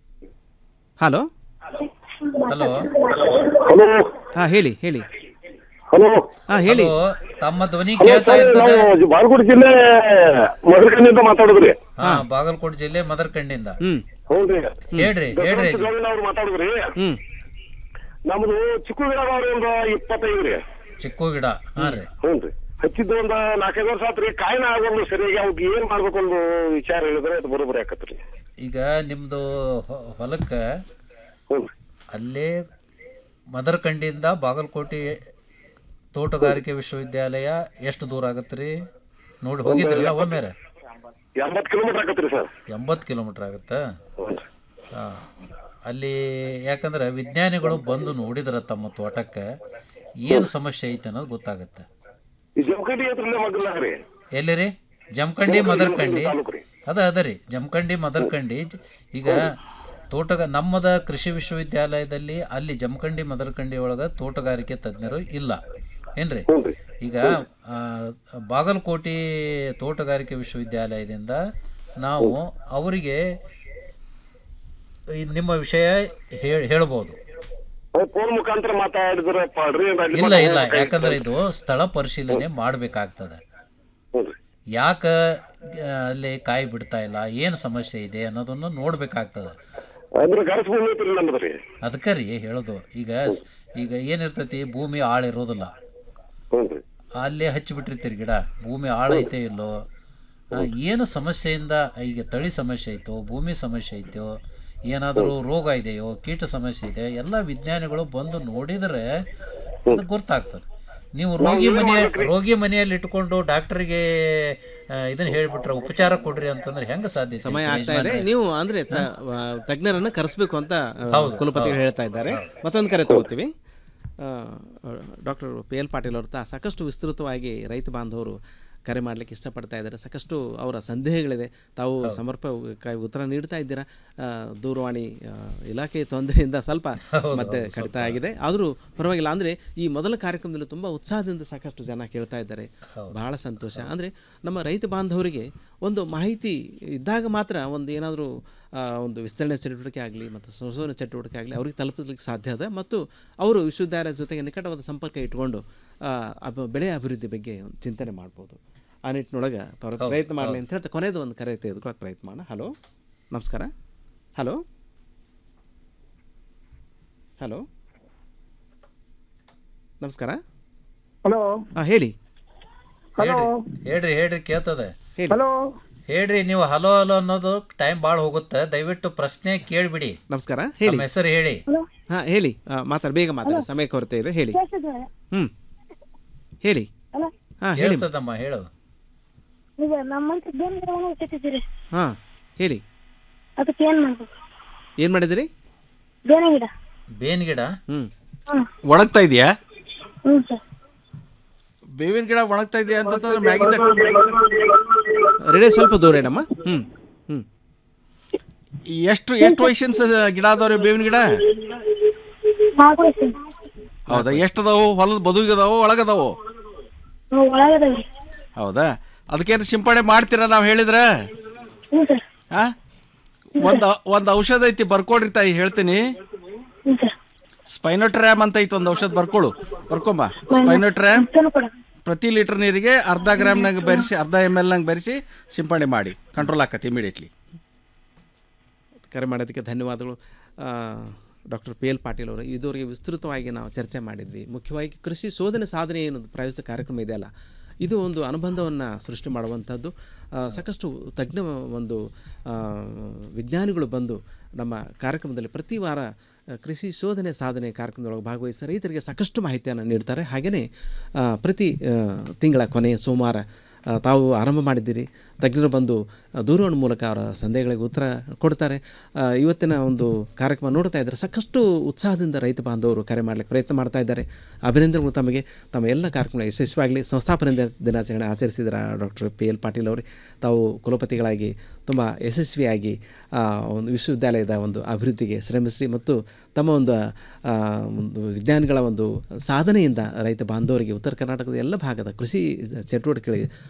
ಹಲೋ ಹಲೋ ಹಲೋ ಹಾ ಹೇಳಿ ಹೇಳಿ ಹಲೋ ಹಾ ಹೇಳಿ Hello, ತಮ್ಮ ಧ್ವನಿ ಕೇಳ್ತಾ ಇರ್ತದೆ ನಾವು ಬಾಗಲಕೋಟೆ ಜಿಲ್ಲೆ ಮಧುರಕನಿಂದ ಮಾತಾಡುದ್ರಿ ಹಾ ಬಾಗಲಕೋಟೆ ಜಿಲ್ಲೆ ಮದರ್ಕಂಡಿಂದ ಹ್ಮ್ ಹೌದ್ರಿ ಹೇಳ್ರಿ ಹೇಳ್ರಿ ಅವ್ರು ಮಾತಾಡುದ್ರಿ ಹ್ಮ್ ನಮ್ದು ಚಿಕ್ಕ ಗಿಡ ಅದಾವ್ರಿ ಒಂದು ಇಪ್ಪತ್ತೈದು ರೀ ಚಿಕ್ಕು ಗಿಡ ಹಾ ರೀ ಹ್ಞೂನ್ರಿ ಹಚ್ಚಿದ್ದು ಒಂದು ನಾಲ್ಕೈದು ವರ್ಷ ಆತ್ರಿ ಕಾಯಿನ ಆಗೋದು ಸರಿಯಾಗಿ ಅವ್ಕೆ ಏನ್ ಮಾಡ್ಬೇಕು ಒಂದು ವಿಚಾರ ಹೇಳಿದ್ರೆ ಅದು ಬರೋಬ್ಬರಿ ಆಕತ್ರಿ ಈಗ ನಿಮ್ದು ಹೊ- ಹೊಲಕ್ಕ ಅಲ್ಲೇ ಮದರ್ಕಂಡಿಯಿಂದ ಬಾಗಲಕೋಟೆ ತೋಟಗಾರಿಕೆ ವಿಶ್ವವಿದ್ಯಾಲಯ ಎಷ್ಟು ದೂರ ಆಗತ್ತೆ ರೀ ನೋಡಿ ಹೋಗಿದ್ರಲ್ಲ ಒಮ್ಮೆ ಎಂಬತ್ತು ಕಿಲೋಮೀಟರ್ ಆಗತ್ರಿ ಸರ್ ಎಂಬತ್ತು ಕಿಲೋಮೀಟ್ರ್ ಆಗುತ್ತಾ ಹಾಂ ಅಲ್ಲಿ ಯಾಕಂದ್ರೆ ವಿಜ್ಞಾನಿಗಳು ಬಂದು ನೋಡಿದ್ರ ತಮ್ಮ ತೋಟಕ್ಕೆ ಏನು ಸಮಸ್ಯೆ ಐತೆ ಅನ್ನೋದು ಗೊತ್ತಾಗುತ್ತೆ ಈ ಜಮಖಂಡಿ ಹತ್ರಲ್ಲೇ ಮಗ್ಗಲ ರೀ ಎಲ್ಲಿ ರೀ ಜಮಖಂಡಿ ಮದರ್ಕಂಡಿ ತಾಲೂಕು ರೀ ಅದ ಅದ ರೀ ಜಮಖಂಡಿ ಮದರ್ಕಂಡಿ ಜ- ಈಗ ತೋಟಗ ನಮ್ಮದ ಕೃಷಿ ವಿಶ್ವವಿದ್ಯಾಲಯದಲ್ಲಿ ಅಲ್ಲಿ ಜಮಖಂಡಿ ಮದರ್ಕಂಡಿ ಒಳಗೆ ತೋಟಗಾರಿಕೆ ತಜ್ಞರು ಇಲ್ಲ ಏನ್ರಿ ಈಗ ಆ, ಬಾಗಲಕೋಟೆ ತೋಟಗಾರಿಕೆ ವಿಶ್ವವಿದ್ಯಾಲಯದಿಂದ ನಾವು ಅವರಿಗೆ ಈ ನಿಮ್ಮ ವಿಷಯ ಹೇಳ್ ಹೇಳ್ಬೋದು ಫೋನ್ ಮುಖಾಂತರ ಮಾತಾಡಿದ್ರೆ ಪಾಡ್ರಿ ಅಲ್ಲಿ ಇಲ್ಲ ಮಟ್ಟ ಇಲ್ಲ ಕೈ- ಯಾಕಂದ್ರೆ ಇದು ಸ್ಥಳ ಪರಿಶೀಲನೆ ಮಾಡಬೇಕಾಗ್ತದೆ ಯಾಕ ಆ, ಅಲ್ಲಿ ಕಾಯಿ ಬಿಡ್ತಾ ಇಲ್ಲ ಏನು ಸಮಸ್ಯೆ ಇದೆ ಅನ್ನೋದನ್ನು ನೋಡ್ಬೇಕಾಗ್ತದೆ ಅಂದ್ರೆ ಗರಸ್ ಭೂಮಿ ಐತ್ರಿ ನಮ್ದು ರೀ ಅದಕ್ಕೆ ರೀ ಹೇಳೋದು ಈಗ ಸ್- ಈಗ ಏನಿರ್ತೈತಿ ಭೂಮಿ ಆಳ ಇರೋದಿಲ್ಲ ಅಲ್ಲೇ ಹಚ್ಚಿಬಿಟ್ಟಿರ್ತೀರಿ ಗಿಡ ಭೂಮಿ ಆಳ ಐತೆ ಇಲ್ಲೋ ಆ, ಏನು ಸಮಸ್ಯೆಯಿಂದ ಈಗ ತಳಿ ಸಮಸ್ಯೆ ಐತೋ ಭೂಮಿ ಸಮಸ್ಯೆ ಐತೋ ಏನಾದರೂ ರೋಗ ಇದೆಯೋ ಕೀಟ ಸಮಸ್ಯೆ ಇದೆ ಎಲ್ಲ ವಿಜ್ಞಾನಿಗಳು ಬಂದು ನೋಡಿದರೆ ಅದು ಗೊತ್ತಾಗ್ತದೆ ನೀವು ರೋಗಿ ಮನೆಯ ರೋಗಿ ಮನೆಯಲ್ಲಿ ಇಟ್ಕೊಂಡು ಡಾಕ್ಟರ್ಗೆ ಇದನ್ನ ಹೇಳ್ಬಿಟ್ರೆ ಉಪಚಾರ ಕೊಡ್ರಿ ಅಂತಂದ್ರೆ ಹೆಂಗೆ ಸಾಧ್ಯ ಐತೆ? ಸಮಯ ಆಗ್ತಾ ಇದೆ ಯಜಮಾನ್ರೆ? ನೀವು ಅಂದ್ರೆ ತ- ಆ, ತಜ್ಞರನ್ನ ಕರೆಸ್ಬೇಕು ಅಂತ ಆ, ಹೌದು, ಕುಲಪತಿಗಳು ಹೌದು. ಹೇಳ್ತಾ ಇದ್ದಾರೆ ಮತ್ತೊಂದು ಕರೆ ತಗೋತೀವಿ ಡಾಕ್ಟರ್ ಪಿ ಎಲ್ ಪಾಟೀಲ್ ಅವ್ರ ತ ಸಾಕಷ್ಟು ವಿಸ್ತೃತವಾಗಿ ರೈತ ಬಾಂಧವರು ಕರೆ ಮಾಡಲಿಕ್ಕೆ ಇಷ್ಟಪಡ್ತಾ ಇದ್ದಾರೆ ಸಾಕಷ್ಟು ಅವರ ಸಂದೇಹಗಳಿದೆ ತಾವು ಸಮರ್ಪಕ ಉತ್ತರ ನೀಡ್ತಾ ಇದ್ದೀರಾ ಆ, ದೂರವಾಣಿ ಆ, ಇಲಾಖೆ ತೊಂದರೆಯಿಂದ ಸ್ವಲ್ಪ ಹೌದು, ಮತ್ತೆ ಹೌದು, ಕಡಿತ ಆಗಿದೆ ಆದರೂ ಪರವಾಗಿಲ್ಲ ಅಂದರೆ ಈ ಮೊದಲ ಕಾರ್ಯಕ್ರಮದಲ್ಲಿ ತುಂಬ ಉತ್ಸಾಹದಿಂದ ಸಾಕಷ್ಟು ಜನ ಕೇಳ್ತಾ ಇದ್ದಾರೆ ಬಹಳ ಸಂತೋಷ ಅಂದರೆ ನಮ್ಮ ರೈತ ಬಾಂಧವರಿಗೆ ಒಂದು ಮಾಹಿತಿ ಇದ್ದಾಗ ಮಾತ್ರ ಒಂದು ಏನಾದರೂ ಒಂದು ವಿಸ್ತರಣೆ ಚಟುವಟಿಕೆ ಆಗಲಿ ಮತ್ತು ಸಂಶೋಧನೆ ಚಟುವಟಿಕೆ ಆಗಲಿ ಅವ್ರಿಗೆ ತಲುಪಲಿಕ್ಕೆ ಸಾಧ್ಯ ಇದೆ ಮತ್ತು ಅವರು ವಿಶ್ವವಿದ್ಯಾಲಯದ ಜೊತೆಗೆ ನಿಕಟವಾದ ಸಂಪರ್ಕ ಇಟ್ಕೊಂಡು ಆ, ಅಬ- ಬೆಳೆ ಅಭಿವೃದ್ಧಿ ಬಗ್ಗೆ ಒಂದು ಚಿಂತನೆ ಮಾಡ್ಬೋದು ಆ ನಿಟ್ಟಿನೊಳಗೆ ಪ್ರ- ಹೌದು, ಪ್ರಯತ್ನ ಮಾಡಲಿ ಹೌದು. ಅಂತ ಹೇಳ್ತಾ ಕೊನೆಯದು ಒಂದು ಕರೆ ತೆಗೆದುಕೊಳ್ಳೋಕೆ ಪ್ರಯತ್ನ ಮಾಡೋಣ ಹಲೋ ನಮಸ್ಕಾರ ಹಲೋ ಹಲೋ ನಮಸ್ಕಾರ ಹಲೋ ಹಾಂ ಹೇಳಿ ಹಲೋ ಹೇಳ್ರಿ ಹೇಳ್ರಿ ಕೇಳ್ತದೆ ಹಲೋ ಹೇಳ್ರಿ ನೀವು ಹಲೋ ಹಲೋ ಅನ್ನೋದು ಟೈಮ್ ಭಾಳ ಹೋಗುತ್ತೆ ದಯವಿಟ್ಟು ಪ್ರಶ್ನೆ ಕೇಳಿಬಿಡಿ ನಮಸ್ಕಾರ ಹೇಳಿ ನಮ್ಮ ಹೆಸರು ಹೇಳಿ ಹಾಂ ಹೇಳಿ ಮಾತಾಡಿ ಬೇಗ ಮಾತಾಡಿ ಸಮಯ ಕೊರತೆ ಇದೆ ಹೇಳಿ ಹ್ಞೂ ಹೇಳಿ ಹಾಂ ಹೇಳಿ ಕೇಳಿಸ್ತದಮ್ಮ ಹೇಳು ಈಗ ನಮ್ಮಂತ ಬೇರೆ ಗಿಡವನ್ನು ಹುಟ್ಟಿದ್ದೀರಿ ಹಾಂ ಹೇಳಿ ಅದಕ್ಕೆ ಏನ್ ಮಾಡ್ಬೇಕು ಏನು ಮಾಡಿದಿರಿ ಬೇರೆ ಗಿಡ ಬೇನ್ ಗಿಡ ಹ್ಞೂ ಒಣಗ್ತಾ ಇದೆಯಾ ಹ್ಞೂ ಸರ್ ಬೇವಿನ ಗಿಡ ಒಣಗ್ತಾ ಇದೆಯಾ ಅಂತಂದ್ರೆ ಮ್ಯಾಗಿಂದ ರೆಡಿ ಸ್ವಲ್ಪ ದೂರ ಇಡಮ್ಮ ಹ್ಞೂ ಹ್ಞೂ ಎಷ್ಟು ಎಷ್ಟು ವಯಸ್ಸಿನ ಸ- ಗಿಡ ಅದಾವ್ರಿ ಬೇವಿನ ಗಿಡ ನಾಲ್ಕು ವಯಸ್ಸು ಹೌದಾ ಎಷ್ಟು ಅದಾವು ಹೊಲದ ಬದುಕಿದಾವು ಒಳಗದಾವು ಒಳಗದವ್ರಿ ಹೌದಾ ಅದಕ್ಕೇನು ಸಿಂಪಡಣೆ ಮಾಡ್ತೀರಾ ನಾವು ಹೇಳಿದ್ರೆ ಹ್ಞೂ ಸರ್ ಹಾ ಒಂದು ಒಂದು ಔಷಧ ಐತಿ ಬರ್ಕೊಡ್ರಿ ತಾಯಿ ಹೇಳ್ತೀನಿ ಹ್ಞೂ ಸರ್ ಸ್ಪೈನೋಟ್ರ್ಯಾಮ್ ಅಂತ ಐತಿ ಒಂದು ಔಷಧ ಬರ್ಕೊಳು ಬರ್ಕೊಂಬ ಸ್ಪೈನೋಟ್ರ್ಯಾಮ್ ಪ್ರತಿ ಲೀಟರ್ ನೀರಿಗೆ ಅರ್ಧ ಗ್ರಾಮ್ನಾಗ ಬೆರೆಸಿ ಅರ್ಧ ಎಮ್ ಎಲ್ನಾಗ ಬೆರೆಸಿ ಸಿಂಪಡಣೆ ಮಾಡಿ ಕಂಟ್ರೋಲ್ ಆಕತಿ ಇಮಿಡಿಯೇಟ್ಲಿ ಕರೆ ಮಾಡೋದಕ್ಕೆ ಧನ್ಯವಾದಗಳು ಡಾಕ್ಟರ್ ಪಿ ಎಲ್ ಪಾಟೀಲ್ ಅವರು ಇದುವರೆಗೆ ವಿಸ್ತೃತವಾಗಿ ನಾವು ಚರ್ಚೆ ಮಾಡಿದ್ವಿ ಮುಖ್ಯವಾಗಿ ಕೃಷಿ ಶೋಧನೆ ಸಾಧನೆ ಏನು ಪ್ರಾಯೋಜಿತ ಕಾರ್ಯಕ್ರಮ ಇದೆಯಲ್ಲ ಇದು ಒಂದು ಅನುಬಂಧವನ್ನು ಸೃಷ್ಟಿ ಮಾಡುವಂಥದ್ದು ಆ, ಸಾಕಷ್ಟು ತಜ್ಞ ಒಂದು ಆ, ವಿಜ್ಞಾನಿಗಳು ಬಂದು ನಮ್ಮ ಕಾರ್ಯಕ್ರಮದಲ್ಲಿ ಪ್ರತಿ ವಾರ ಆ, ಕೃಷಿ ಶೋಧನೆ ಸಾಧನೆ ಕಾರ್ಯಕ್ರಮದೊಳಗೆ ಭಾಗವಹಿಸಿ ರೈತರಿಗೆ ಸಾಕಷ್ಟು ಮಾಹಿತಿಯನ್ನು ನೀಡ್ತಾರೆ ಹಾಗೆಯೇ ಆ, ಪ್ರತಿ ಆ, ತಿಂಗಳ ಕೊನೆಯ ಸೋಮವಾರ ಆ, ತಾವು ಆರಂಭ ಮಾಡಿದ್ದೀರಿ ತಜ್ಞರು ಬಂದು ಆ, ದೂರವಾಣಿ ಮೂಲಕ ಅವರ ಸಂದೇಹಗಳಿಗೆ ಉತ್ತರ ಕೊಡ್ತಾರೆ ಆ, ಇವತ್ತಿನ ಒಂದು ಕಾರ್ಯಕ್ರಮ ನೋಡ್ತಾ ಇದ್ದಾರೆ ಸಾಕಷ್ಟು ಉತ್ಸಾಹದಿಂದ ರೈತ ಬಾಂಧವರು ಕರೆ ಮಾಡಲಿಕ್ಕೆ ಪ್ರಯತ್ನ ಮಾಡ್ತಾ ಇದ್ದಾರೆ ಅಭಿನಂದನೆಗಳು ತಮಗೆ ತಮ್ಮ ಎಲ್ಲ ಕಾರ್ಯಕ್ರಮ ಯಶಸ್ವಿಯಾಗಲಿ ಸಂಸ್ಥಾಪನೆ ದಿನ- ದಿನಾಚರಣೆ ಆಚರಿಸಿದ್ರ ಡಾಕ್ಟರ್ ಪಿ ಎಲ್ ಪಾಟೀಲ್ ಅವರೇ ತಾವು ಕುಲಪತಿಗಳಾಗಿ ತುಂಬ ಯಶಸ್ವಿಯಾಗಿ ಆ, ಒಂದು ವಿಶ್ವವಿದ್ಯಾಲಯದ ಒಂದು ಅಭಿವೃದ್ಧಿಗೆ ಶ್ರಮಿಸಿ ಮತ್ತು ತಮ್ಮ ಒಂದು ಆ, ಒಂದು ವಿಜ್ಞಾನಿಗಳ ಒಂದು ಸಾಧನೆಯಿಂದ ರೈತ ಬಾಂಧವರಿಗೆ ಉತ್ತರ ಕರ್ನಾಟಕದ ಎಲ್ಲ ಭಾಗದ ಕೃಷಿ ಚಟುವಟಿಕೆಗಳಿಗೆ